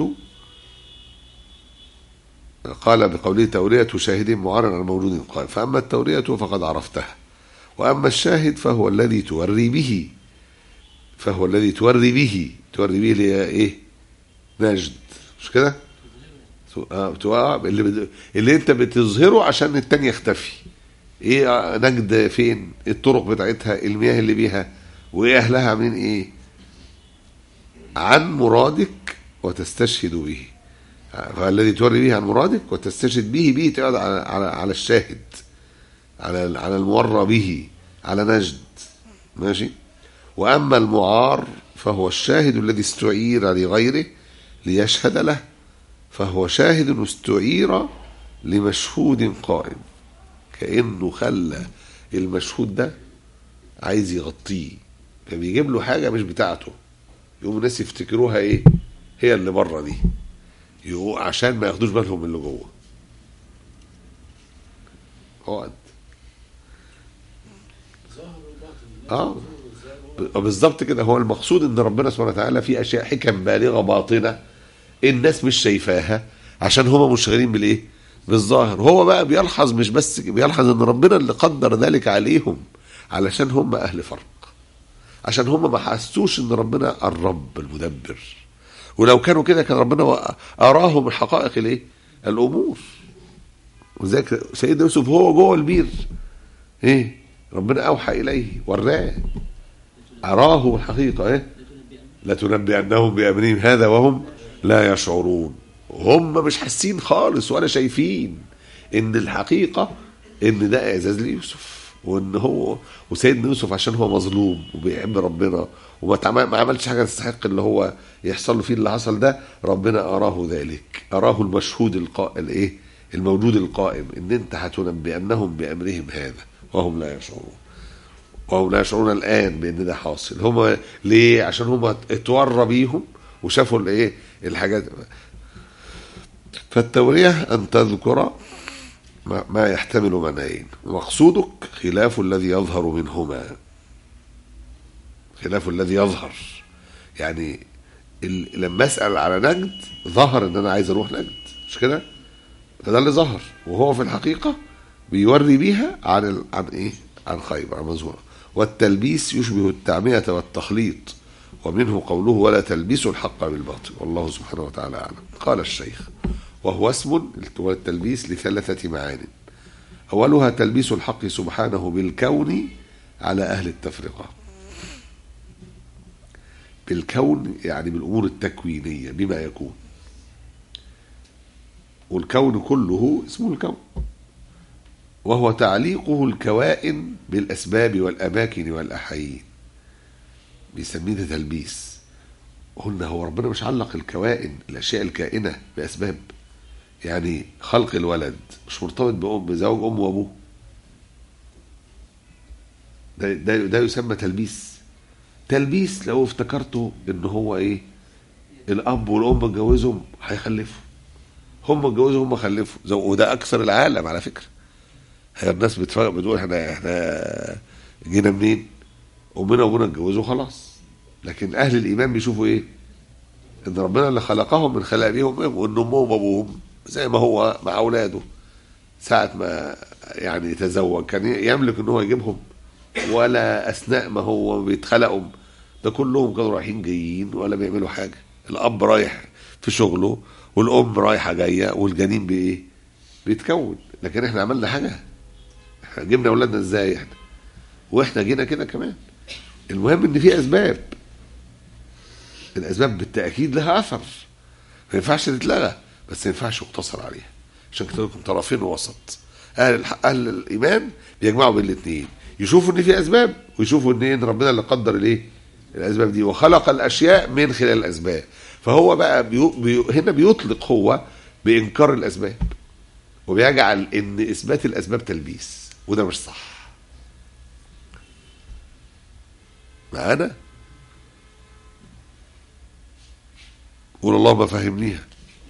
قال بقوله تورية شاهد معارض على مولود قال فأما التورية فقد عرفتها وأما الشاهد فهو الذي توري به فهو الذي توري به توري به اللي هي ايه نجد مش كده آه، بتوقع اللي بد... اللي انت بتظهره عشان التاني يختفي ايه آه، نجد فين الطرق بتاعتها المياه اللي بيها وايه اهلها عاملين ايه عن مرادك وتستشهد به فالذي توري به عن مرادك وتستشهد به به تقعد على على, على الشاهد على على المورى به على نجد ماشي واما المعار فهو الشاهد الذي استعير لغيره ليشهد له فهو شاهد استعير لمشهود قائم كانه خلى المشهود ده عايز يغطيه فبيجيب له حاجه مش بتاعته يقوم الناس يفتكروها ايه هي اللي بره دي يقو عشان ما ياخدوش بالهم من اللي جوه اقعد اه ب- بالظبط كده هو المقصود ان ربنا سبحانه وتعالى في اشياء حكم بالغه باطنه الناس مش شايفاها عشان هما مشغولين بالايه بالظاهر هو بقى بيلحظ مش بس بيلحظ ان ربنا اللي قدر ذلك عليهم علشان هم اهل فرق عشان هم ما حسوش ان ربنا الرب المدبر ولو كانوا كده كان ربنا و- اراهم الحقائق الايه الامور وذلك سيدنا يوسف هو جوه البير ايه ربنا اوحى اليه وراه اراه الحقيقه ايه لتنبئنهم بامرهم هذا وهم لا يشعرون هم مش حاسين خالص ولا شايفين ان الحقيقه ان ده اعزاز ليوسف وان هو وسيدنا يوسف عشان هو مظلوم وبيحب ربنا وما تعمل- ما عملش حاجه تستحق اللي هو يحصل له فيه اللي حصل ده ربنا اراه ذلك اراه المشهود القائل ايه الموجود القائم ان انت هتنبئنهم بامرهم هذا وهم لا يشعرون وهم لا يشعرون الان بان ده حاصل هم ليه عشان هم اتورى بيهم وشافوا الايه الحاجات فالتوريه ان تذكر ما, ما يحتمل معنيين مقصودك خلاف الذي يظهر منهما خلاف الذي يظهر يعني ال... لما اسال على نجد ظهر ان انا عايز اروح نجد مش كده ده اللي ظهر وهو في الحقيقه بيوري بيها عن ال... عن ايه عن خيبر عن مزهوره والتلبيس يشبه التعميه والتخليط ومنه قوله ولا تلبسوا الحق بالباطل والله سبحانه وتعالى اعلم قال الشيخ وهو اسم هو التلبيس لثلاثه معان أولها تلبيس الحق سبحانه بالكون على أهل التفرقة بالكون يعني بالأمور التكوينية بما يكون والكون كله اسمه الكون وهو تعليقه الكوائن بالأسباب والأماكن والأحايين بيسميه ده تلبيس قلنا هو ربنا مش علق الكوائن الأشياء الكائنة بأسباب يعني خلق الولد مش مرتبط بأم بزوج أم وأبوه ده, ده, ده يسمى تلبيس تلبيس لو افتكرته ان هو ايه الاب والام اتجوزهم هيخلفوا هم اتجوزوا هم خلفوا زو- وده اكثر العالم على فكره هي الناس بتفرق بتقول احنا احنا جينا منين امنا وابونا اتجوزوا خلاص لكن اهل الايمان بيشوفوا ايه ان ربنا اللي خلقهم من خلق بيهم وان امهم وابوهم زي ما هو مع اولاده ساعة ما يعني يتزوج كان يملك ان هو يجيبهم ولا اثناء ما هو بيتخلقوا ده كلهم كانوا رايحين جايين ولا بيعملوا حاجه الاب رايح في شغله والام رايحه جايه والجنين بايه بيتكون لكن احنا عملنا حاجه احنا جبنا اولادنا ازاي احنا واحنا جينا كده كمان المهم ان في اسباب الاسباب بالتاكيد لها اثر ما ينفعش تتلغى بس ما ينفعش يقتصر عليها عشان كده لكم طرفين وسط اهل الح... اهل الايمان بيجمعوا بين الاثنين يشوفوا ان في اسباب ويشوفوا ان إيه؟ ان ربنا اللي قدر الايه الاسباب دي وخلق الاشياء من خلال الاسباب فهو بقى بيو... بيو... هنا بيطلق هو بانكار الاسباب وبيجعل ان اثبات الاسباب تلبيس وده مش صح معانا قول اللهم فهمنيها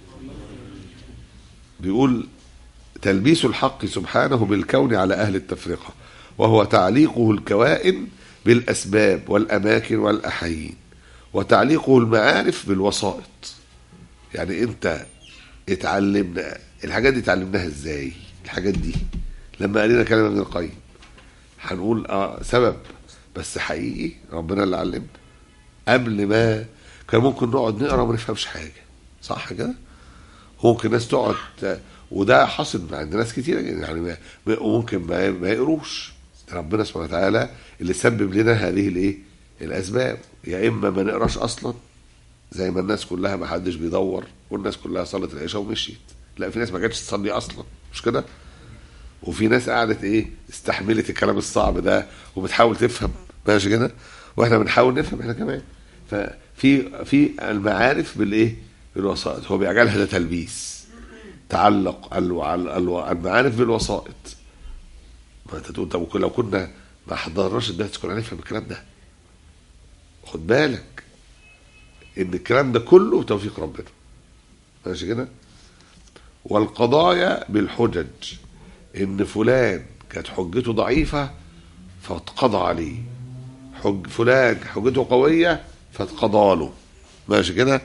بيقول تلبيس الحق سبحانه بالكون على أهل التفرقة وهو تعليقه الكوائن بالأسباب والأماكن والأحايين وتعليقه المعارف بالوسائط يعني أنت اتعلمنا الحاجات دي اتعلمناها ازاي الحاجات دي لما قالنا كلام ابن القيم هنقول اه سبب بس حقيقي ربنا اللي علمنا قبل ما كان ممكن نقعد نقرا وما نفهمش حاجه صح كده ممكن ناس تقعد وده حصل عند ناس كتير يعني ما- ممكن ما, ما يقروش ربنا سبحانه وتعالى اللي سبب لنا هذه الايه الاسباب يا اما ما نقراش اصلا زي ما الناس كلها ما حدش بيدور والناس كلها صلت العشاء ومشيت لا في ناس ما جاتش تصلي اصلا مش كده وفي ناس قعدت ايه استحملت الكلام الصعب ده وبتحاول تفهم ماشي كده واحنا بنحاول نفهم احنا كمان ففي في المعارف بالايه بالوسائط هو بيجعلها ده تلبيس تعلق الو- على الو- المعارف بالوسائط ما انت تقول طب لو كنا ما حضرناش الدرس كنا هنفهم الكلام ده خد بالك ان الكلام ده كله بتوفيق ربنا ماشي كده والقضايا بالحجج ان فلان كانت حجته ضعيفه فاتقضى عليه حج فلان حجته قويه فاتقضى له ماشي كده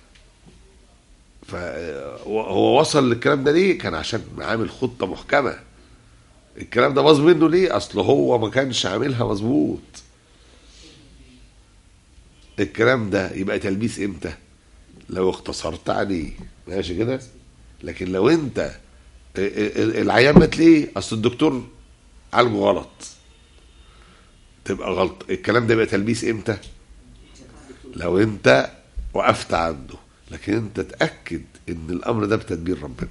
فهو وصل للكلام ده ليه كان عشان عامل خطه محكمه الكلام ده باظ منه ليه اصل هو ما كانش عاملها مظبوط الكلام ده يبقى تلبيس امتى لو اختصرت عليه ماشي كده لكن لو انت العيان مات ليه اصل الدكتور عالجه غلط تبقى غلط الكلام ده يبقى تلبيس امتى لو انت وقفت عنده لكن انت تاكد ان الامر ده بتدبير ربنا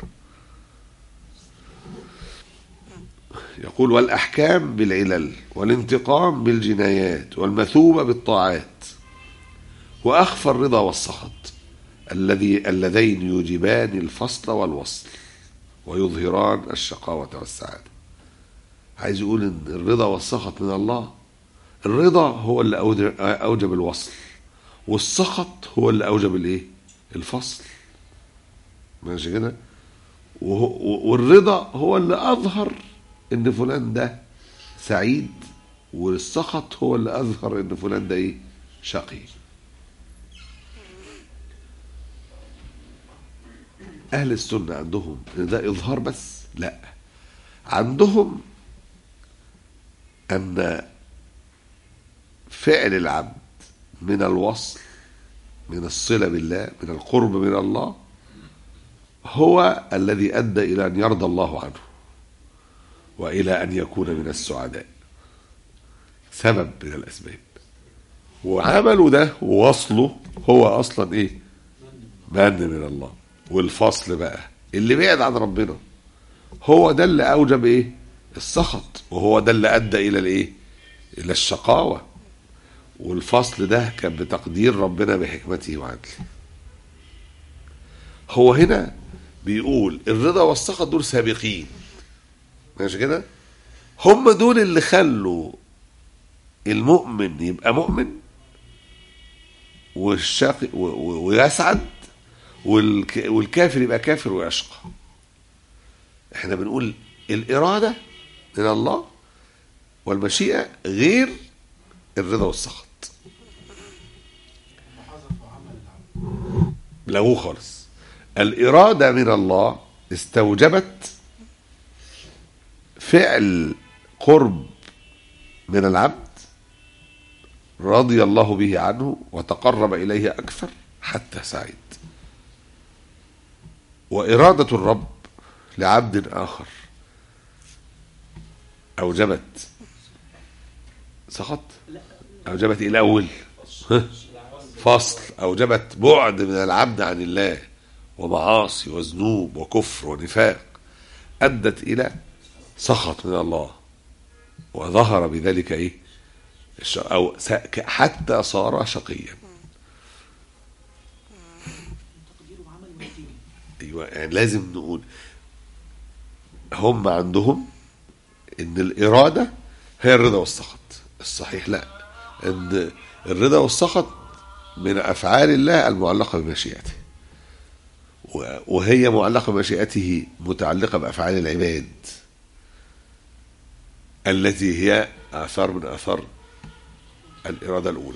يقول والاحكام بالعلل والانتقام بالجنايات والمثوبه بالطاعات واخفى الرضا والسخط الذي اللذين يوجبان الفصل والوصل ويظهران الشقاوة والسعادة عايز يقول ان الرضا والسخط من الله الرضا هو اللي أوجب- اوجب الوصل والسخط هو اللي اوجب الايه الفصل ماشي كده وهو- والرضا هو اللي اظهر ان فلان ده سعيد والسخط هو اللي اظهر ان فلان ده ايه شقي اهل السنه عندهم ان ده اظهار بس لا عندهم ان فعل العبد من الوصل من الصله بالله من القرب من الله هو الذي ادى الى ان يرضى الله عنه والى ان يكون من السعداء سبب من الاسباب وعمله ده ووصله هو اصلا ايه من من الله والفصل بقى اللي بعد عن ربنا هو ده اللي اوجب ايه السخط وهو ده اللي ادى الى الايه الى الشقاوه والفصل ده كان بتقدير ربنا بحكمته وعدله هو هنا بيقول الرضا والسخط دول سابقين ماشي كده هم دول اللي خلوا المؤمن يبقى مؤمن والشاقي و- و- ويسعد والك- والكافر يبقى كافر ويشقى احنا بنقول الإرادة من الله والمشيئة غير الرضا والسخط لغوه خالص الإرادة من الله استوجبت فعل قرب من العبد رضي الله به عنه وتقرب إليه أكثر حتى سعيد وإرادة الرب لعبد آخر أوجبت سخط أوجبت إيه الأول ها؟ فصل أوجبت بعد من العبد عن الله ومعاصي وذنوب وكفر ونفاق أدت إلى سخط من الله وظهر بذلك إيه الش- أو س- ك- حتى صار شقيا ايوه يعني لازم نقول هم عندهم ان الاراده هي الرضا والسخط الصحيح لا ان الرضا والسخط من افعال الله المعلقه بمشيئته و- وهي معلقه بمشيئته متعلقه بافعال العباد التي هي اثار من اثار الاراده الاولى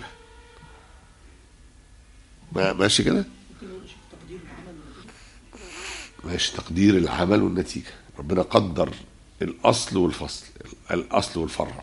ما- ماشي كده ماشي تقدير العمل والنتيجة ربنا قدر الأصل والفصل الأصل والفرع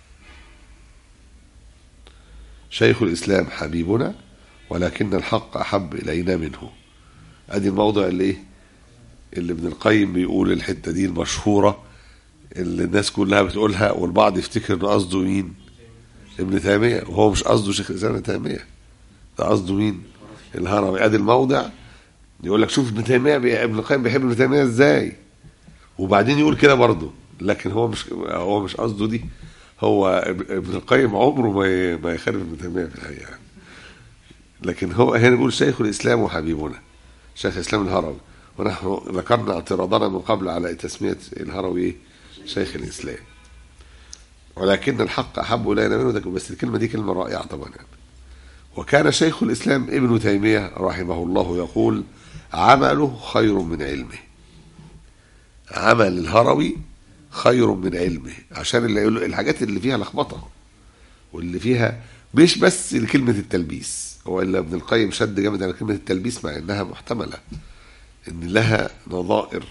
شيخ الإسلام حبيبنا ولكن الحق أحب إلينا منه أدي الموضع اللي إيه اللي ابن القيم بيقول الحتة دي المشهورة اللي الناس كلها بتقولها والبعض يفتكر إنه قصده مين ابن تيمية وهو مش قصده شيخ الإسلام ابن تيمية ده قصده مين الهرمي أدي الموضع يقول لك شوف ابن تيميه بي... ابن القيم بيحب ابن تيميه ازاي وبعدين يقول كده برضه لكن هو مش هو مش قصده دي هو اب- ابن القيم عمره ما ي... ما يخالف ابن تيميه في الحقيقه يعني. لكن هو هنا بيقول شيخ الاسلام وحبيبنا شيخ الاسلام الهروي ونحن ذكرنا اعتراضنا من قبل على تسميه الهروي ايه؟ شيخ الاسلام ولكن الحق احب الينا منه ده- بس الكلمه دي كلمه رائعه طبعا يعني. وكان شيخ الإسلام ابن تيمية رحمه الله يقول عمله خير من علمه عمل الهروي خير من علمه عشان اللي يقول الحاجات اللي فيها لخبطة واللي فيها مش بس كلمة التلبيس هو إلا ابن القيم شد جامد على كلمة التلبيس مع إنها محتملة إن لها نظائر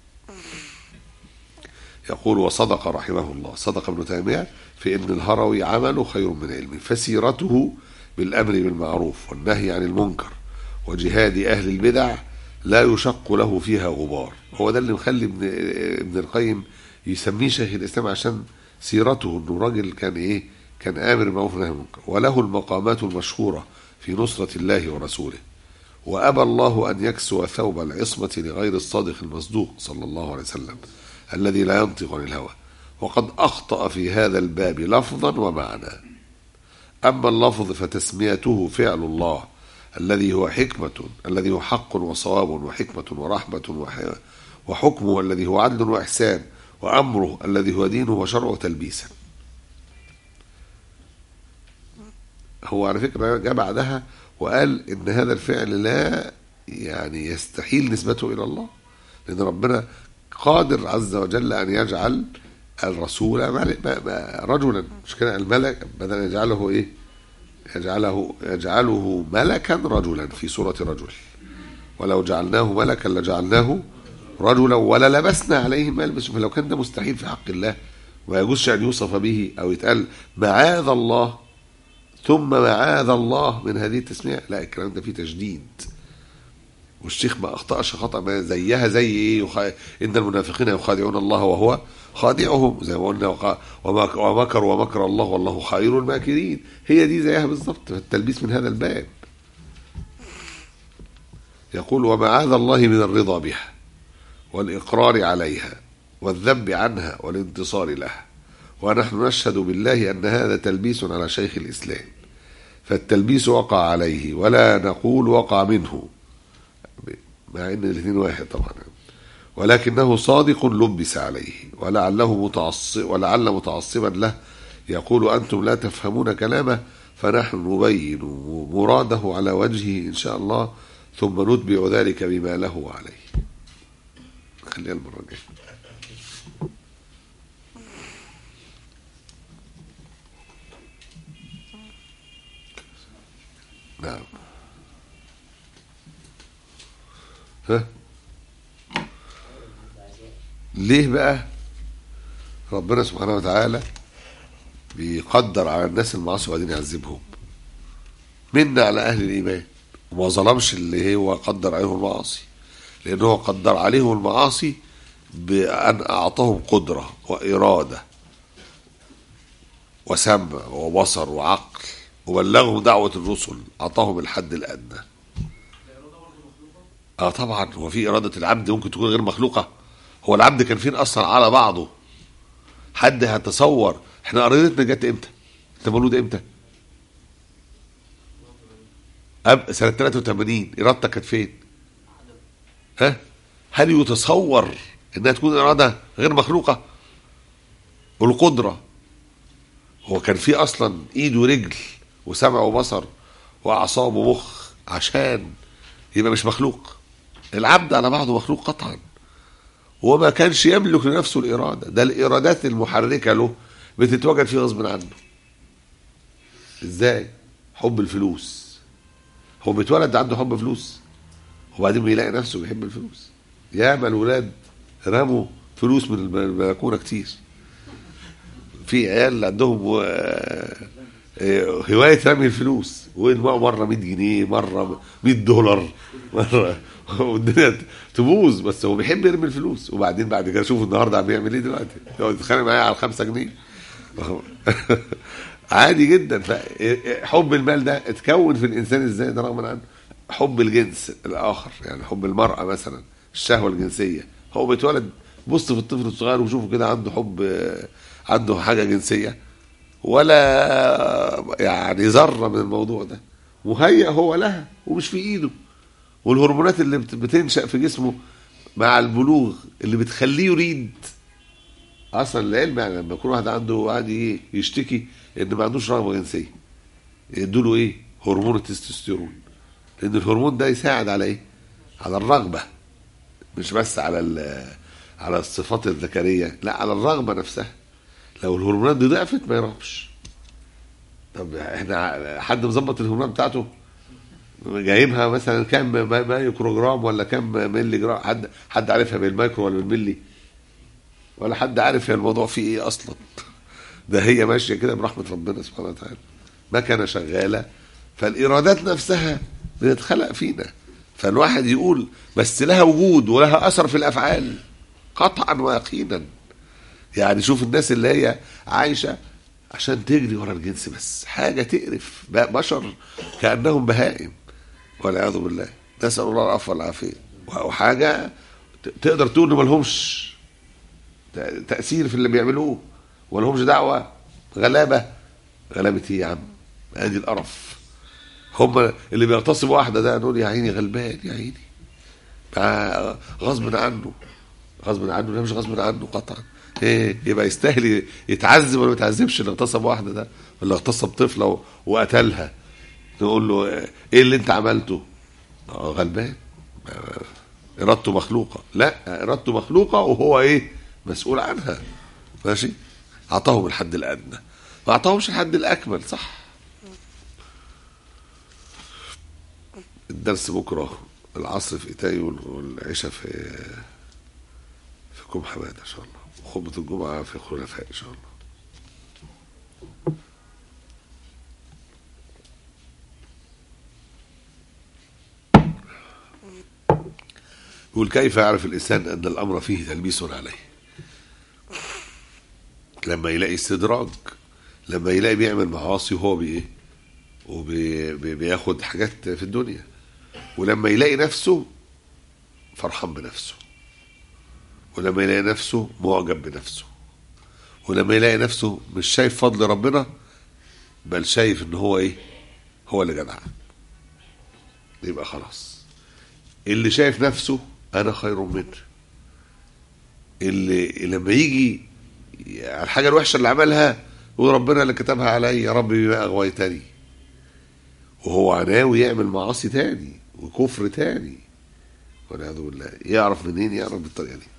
يقول وصدق رحمه الله صدق ابن تيمية في أن الهروي عمله خير من علمه فسيرته بالأمر بالمعروف والنهي عن المنكر وجهاد أهل البدع لا يشق له فيها غبار هو ده اللي مخلي ابن, ابن القيم يسميه شيخ الإسلام عشان سيرته أنه راجل كان إيه كان آمر بالمعروف والنهي عن المنكر وله المقامات المشهورة في نصرة الله ورسوله وأبى الله أن يكسو ثوب العصمة لغير الصادق المصدوق صلى الله عليه وسلم الذي لا ينطق عن الهوى وقد أخطأ في هذا الباب لفظا ومعنى أما اللفظ فتسميته فعل الله الذي هو حكمة الذي هو حق وصواب وحكمة ورحمة وح- وحكمه الذي هو عدل وإحسان وأمره الذي هو دينه وشرعه تلبيسا هو على فكرة جاء بعدها وقال إن هذا الفعل لا يعني يستحيل نسبته إلى الله لأن ربنا قادر عز وجل أن يجعل الرسول ملك ما- ما- رجلا مش كده الملك بدل أن يجعله إيه يجعله يجعله ملكا رجلا في صورة رجل ولو جعلناه ملكا لجعلناه رجلا ولا لبسنا عليهم ما يلبسون فلو كان ده مستحيل في حق الله وما يجوزش أن يوصف به أو يتقال معاذ الله ثم معاذ الله من هذه التسمية لا الكلام ده فيه تجديد والشيخ ما اخطاش خطا ما زيها زي ايه يخ... ان المنافقين يخادعون الله وهو خادعهم زي ما قلنا وقا- ومك- ومكروا ومكر الله والله خير الماكرين هي دي زيها بالظبط التلبيس من هذا الباب يقول ومعاذ الله من الرضا بها والإقرار عليها والذب عنها والانتصار لها ونحن نشهد بالله أن هذا تلبيس على شيخ الإسلام فالتلبيس وقع عليه ولا نقول وقع منه مع ان الاثنين واحد طبعا ولكنه صادق لبس عليه ولعله متعصب ولعل متعصبا له يقول انتم لا تفهمون كلامه فنحن نبين مراده على وجهه ان شاء الله ثم نتبع ذلك بما له عليه خليها المره الجايه نعم ها ليه بقى ربنا سبحانه وتعالى بيقدر على الناس المعاصي وبعدين يعذبهم منا على اهل الايمان وما ظلمش اللي هو قدر عليهم المعاصي لانه هو قدر عليهم المعاصي بان اعطاهم قدره واراده وسمع وبصر وعقل وبلغهم دعوه الرسل اعطاهم الحد الادنى اه طبعا هو في اراده العبد ممكن تكون غير مخلوقه هو العبد كان فين اصلا على بعضه حد هتصور احنا ارادتنا جت امتى انت مولود امتى أب سنه 83 ارادتك كانت فين ها هل يتصور انها تكون اراده غير مخلوقه والقدره هو كان في اصلا ايد ورجل وسمع وبصر واعصاب ومخ عشان يبقى مش مخلوق العبد على بعضه مخلوق قطعا وما كانش يملك لنفسه الإرادة ده الإرادات المحركة له بتتوجد فيه غصب عنه إزاي حب الفلوس هو بيتولد عنده حب فلوس وبعدين بيلاقي نفسه بيحب الفلوس ياما الولاد رموا فلوس من البلكونه كتير في عيال عندهم آه، آه، هوايه رمي الفلوس ويرموا مره 100 جنيه مره 100 دولار مره والدنيا تبوظ بس هو بيحب يرمي الفلوس وبعدين بعد كده شوفوا النهارده عم بيعمل ايه دلوقتي يقعد يتخانق معايا على 5 جنيه عادي جدا فحب المال ده اتكون في الانسان ازاي ده رغم عنه حب الجنس الاخر يعني حب المراه مثلا الشهوه الجنسيه هو بيتولد بص في الطفل الصغير وشوفه كده عنده حب عنده حاجه جنسيه ولا يعني ذره من الموضوع ده مهيأ هو لها ومش في ايده والهرمونات اللي بت- بتنشأ في جسمه مع البلوغ اللي بتخليه يريد اصلا العلم يعني لما يكون واحد عنده قاعد ايه يشتكي ان ما عندوش رغبه جنسيه يدوا له ايه هرمون التستوستيرون لان الهرمون ده يساعد على ايه على الرغبه مش بس على ال- على الصفات الذكريه لا على الرغبه نفسها لو الهرمونات دي ضعفت ما يرغبش طب احنا حد مظبط الهرمونات بتاعته جايبها مثلا كام ما- مايكروجرام ولا كام ملي جرام حد حد عارفها بالمايكرو ولا بالملي ولا حد عارف هي الموضوع فيه ايه اصلا ده هي ماشيه كده برحمه ربنا سبحانه وتعالى مكنه شغاله فالارادات نفسها بتتخلق فينا فالواحد يقول بس لها وجود ولها اثر في الافعال قطعا ويقينا يعني شوف الناس اللي هي عايشه عشان تجري ورا الجنس بس حاجه تقرف ب- بشر كانهم بهائم والعياذ بالله نسال الله العفو والعافيه وحاجه ت- تقدر تقول إن ملهمش ت- تاثير في اللي بيعملوه ولهمش دعوه غلابه غلابه ايه يا عم ادي القرف هم اللي بيغتصبوا واحده ده نقول يا عيني غلبان يا عيني مع- غصب عنه غصب عنه لا مش غصب عنه قطعا ايه يبقى يستاهل يتعذب ولا ما يتعذبش اللي اغتصب واحده ده ولا اغتصب طفله و- وقتلها نقول له ايه اللي انت عملته آه، غلبان آه، ارادته مخلوقه لا ارادته مخلوقه وهو ايه مسؤول عنها ماشي اعطاهم الحد الادنى ما اعطاهمش الحد الاكمل صح الدرس بكره العصر في ايتاي والعشاء في في كوم حماده ان شاء الله وخطبه الجمعه في خلفاء ان شاء الله يقول كيف يعرف الإنسان أن الأمر فيه تلبيس عليه لما يلاقي استدراج لما يلاقي بيعمل معاصي وهو بايه وبياخد حاجات في الدنيا ولما يلاقي نفسه فرحان بنفسه ولما يلاقي نفسه معجب بنفسه ولما يلاقي نفسه مش شايف فضل ربنا بل شايف ان هو ايه هو اللي جدع يبقى خلاص اللي شايف نفسه انا خير منه اللي لما يجي على الحاجه الوحشه اللي عملها يقول ربنا اللي كتبها علي يا رب بما اغويتني وهو ناوي يعمل معاصي تاني وكفر تاني والعياذ بالله يعرف منين يعرف بالطريقه دي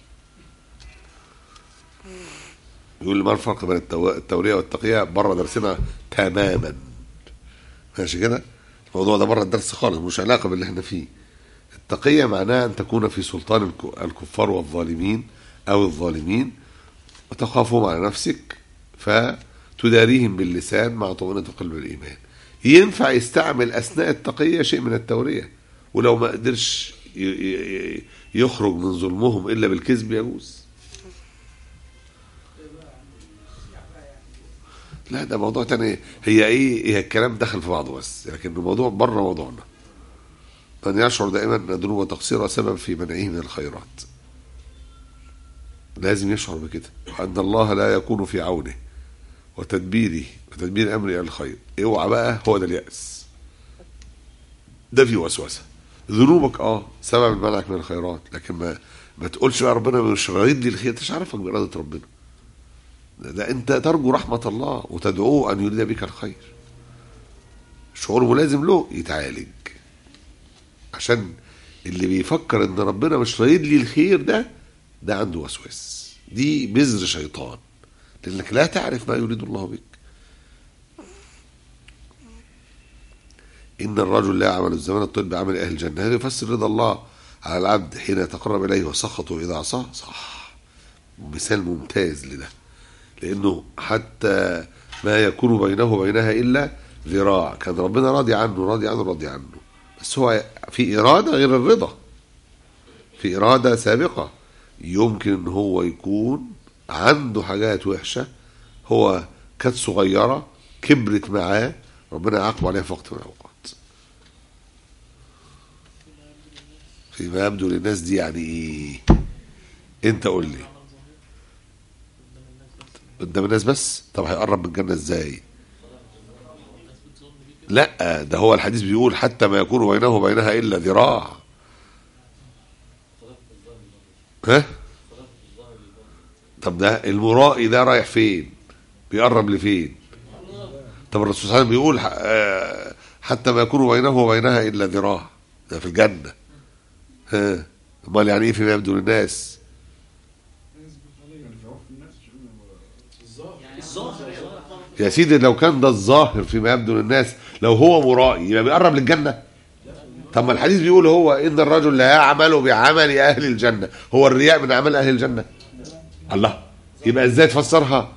يقول ما الفرق بين التو- التوريه والتقيه بره درسنا تماما ماشي كده الموضوع ده بره الدرس خالص مش علاقه باللي احنا فيه التقيه معناها ان تكون في سلطان الك- الكفار والظالمين او الظالمين وتخافهم على نفسك فتداريهم باللسان مع طمأنينة قلب الإيمان ينفع يستعمل أثناء التقية شيء من التورية ولو ما قدرش ي- ي- يخرج من ظلمهم إلا بالكذب يجوز لا ده موضوع تاني هي ايه هي الكلام دخل في بعضه بس لكن الموضوع بره موضوعنا من يشعر دائما ان ذنوب وتقصيره سبب في منعه من الخيرات لازم يشعر بكده وان الله لا يكون في عونه وتدبيره وتدبير امره الى الخير اوعى بقى هو ده الياس ده في وسوسه ذنوبك اه سبب منعك من الخيرات لكن ما ما تقولش بقى ربنا مش رايد لي الخير مش عارفك باراده ربنا ده, ده انت ترجو رحمه الله وتدعوه ان يريد بك الخير شعور ملازم له يتعالج عشان اللي بيفكر ان ربنا مش رايد لي الخير ده ده عنده وسواس دي بذر شيطان لانك لا تعرف ما يريد الله بك ان الرجل لا يعمل الزمان الطيب بعمل اهل الجنه هذا يفسر رضا الله على العبد حين يتقرب اليه وسخطه اذا عصاه صح مثال ممتاز لده لانه حتى ما يكون بينه وبينها الا ذراع كان ربنا راضي عنه راضي عنه راضي عنه بس هو في اراده غير الرضا في اراده سابقه يمكن ان هو يكون عنده حاجات وحشه هو كانت صغيره كبرت معاه ربنا يعاقب عليها في وقت من الاوقات فيما يبدو للناس دي يعني ايه انت قول لي قدام الناس بس طب هيقرب من الجنه ازاي لا ده هو الحديث بيقول حتى ما يكون بينه وبينها الا ذراع ها طب ده المرائي ده رايح فين بيقرب لفين طب الرسول صلى الله عليه وسلم بيقول ح- آه، حتى ما يكون بينه وبينها الا ذراع ده في الجنه ها امال يعني ايه فيما يبدو للناس يا سيدي لو كان ده الظاهر فيما يبدو للناس لو هو مرائي يبقى بيقرب للجنه طب ما الحديث بيقول هو ان الرجل لا يعمل بعمل اهل الجنه هو الرياء من اعمال اهل الجنه الله يبقى ازاي تفسرها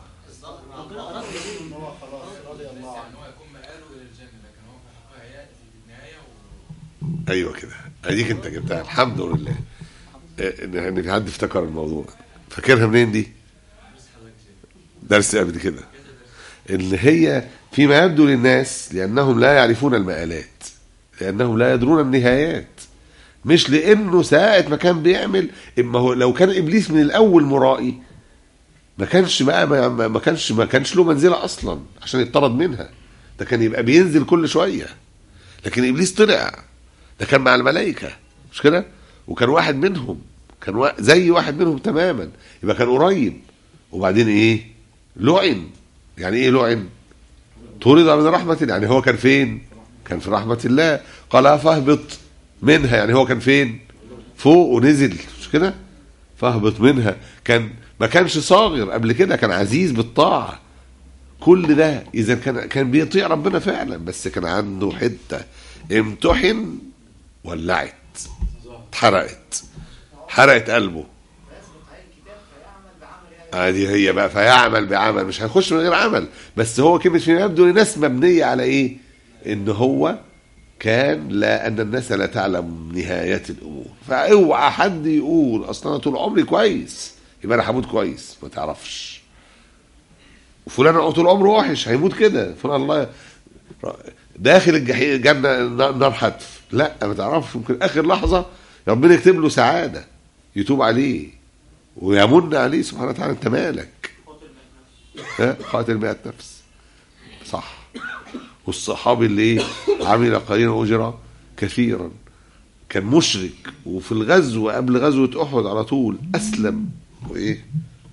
ايوه كده اديك انت جبتها الحمد لله إيه، ان ان في حد افتكر الموضوع فاكرها منين دي درس قبل كده ان هي فيما يبدو للناس لانهم لا يعرفون المآلات لانهم لا يدرون النهايات مش لانه ساعه ما كان بيعمل اما هو لو كان ابليس من الاول مرائي ما كانش بقى ما, ما ما كانش ما كانش له منزله اصلا عشان يطرد منها ده كان يبقى بينزل كل شويه لكن ابليس طلع ده كان مع الملائكه مش كده وكان واحد منهم كان وا... زي واحد منهم تماما يبقى كان قريب وبعدين ايه لعن يعني ايه لعن طرد من رحمة الله يعني هو كان فين كان في رحمة الله قال فاهبط منها يعني هو كان فين فوق ونزل مش كده فاهبط منها كان ما كانش صاغر قبل كده كان عزيز بالطاعة كل ده اذا كان كان بيطيع ربنا فعلا بس كان عنده حته امتحن ولعت اتحرقت حرقت قلبه ادي هي بقى فيعمل بعمل مش هيخش من غير عمل بس هو كلمه فيما يبدو لناس مبنيه على ايه؟ ان هو كان لا ان الناس لا تعلم نهايات الامور فاوعى حد يقول اصل انا طول عمري كويس يبقى انا هموت كويس ما تعرفش وفلان طول عمره وحش هيموت كده فلان الله داخل الجحيم جنة نار حتف لا ما تعرفش ممكن اخر لحظه ربنا يكتب له سعاده يتوب عليه ويمن عليه سبحانه وتعالى انت مالك ها قاتل 100 نفس صح والصحابي اللي ايه عمل قليلا اجر كثيرا كان مشرك وفي الغزو قبل غزوه احد على طول اسلم وايه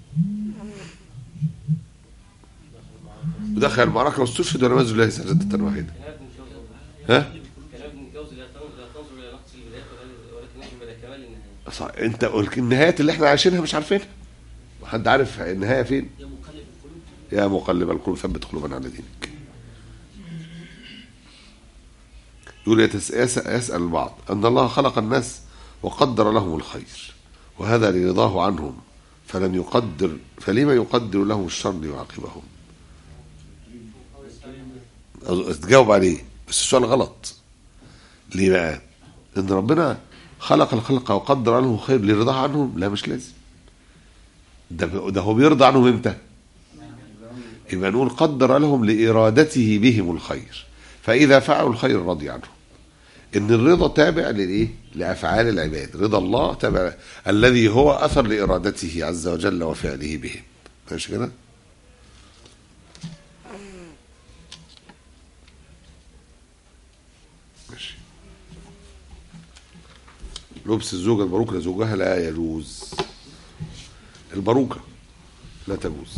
ودخل المعركه واستشهد ولا مازل الله سجدة واحده ها كلام ابن الجوزي لا تنظر لا تنظر الى نقص البدايات ولا- ولكن يجب الى كمال النهايه صح انت قلت النهايات اللي احنا عايشينها مش عارفينها حد عارف النهايه فين يا مقلب القلوب يا مقلب القلوب ثبت قلوبنا على دينك يقول يتس- يس- يسأل البعض أن الله خلق الناس وقدر لهم الخير وهذا لرضاه عنهم فلم يقدر فلما يقدر لهم الشر ليعاقبهم أظ- تجاوب عليه بس السؤال غلط ليه بقى ان ربنا خلق الخلق وقدر لهم الخير لرضاه عنهم لا مش لازم ده ده هو بيرضى عنهم امتى يبقى نقول قدر لهم لإرادته بهم الخير فإذا فعلوا الخير رضي عنهم إن الرضا تابع للإيه؟ لأفعال العباد رضا الله تابع الذي هو أثر لإرادته عز وجل وفعله بهم ماشي كده؟ ماشي لبس الزوجة الباروكة لزوجها لا يجوز الباروكة لا تجوز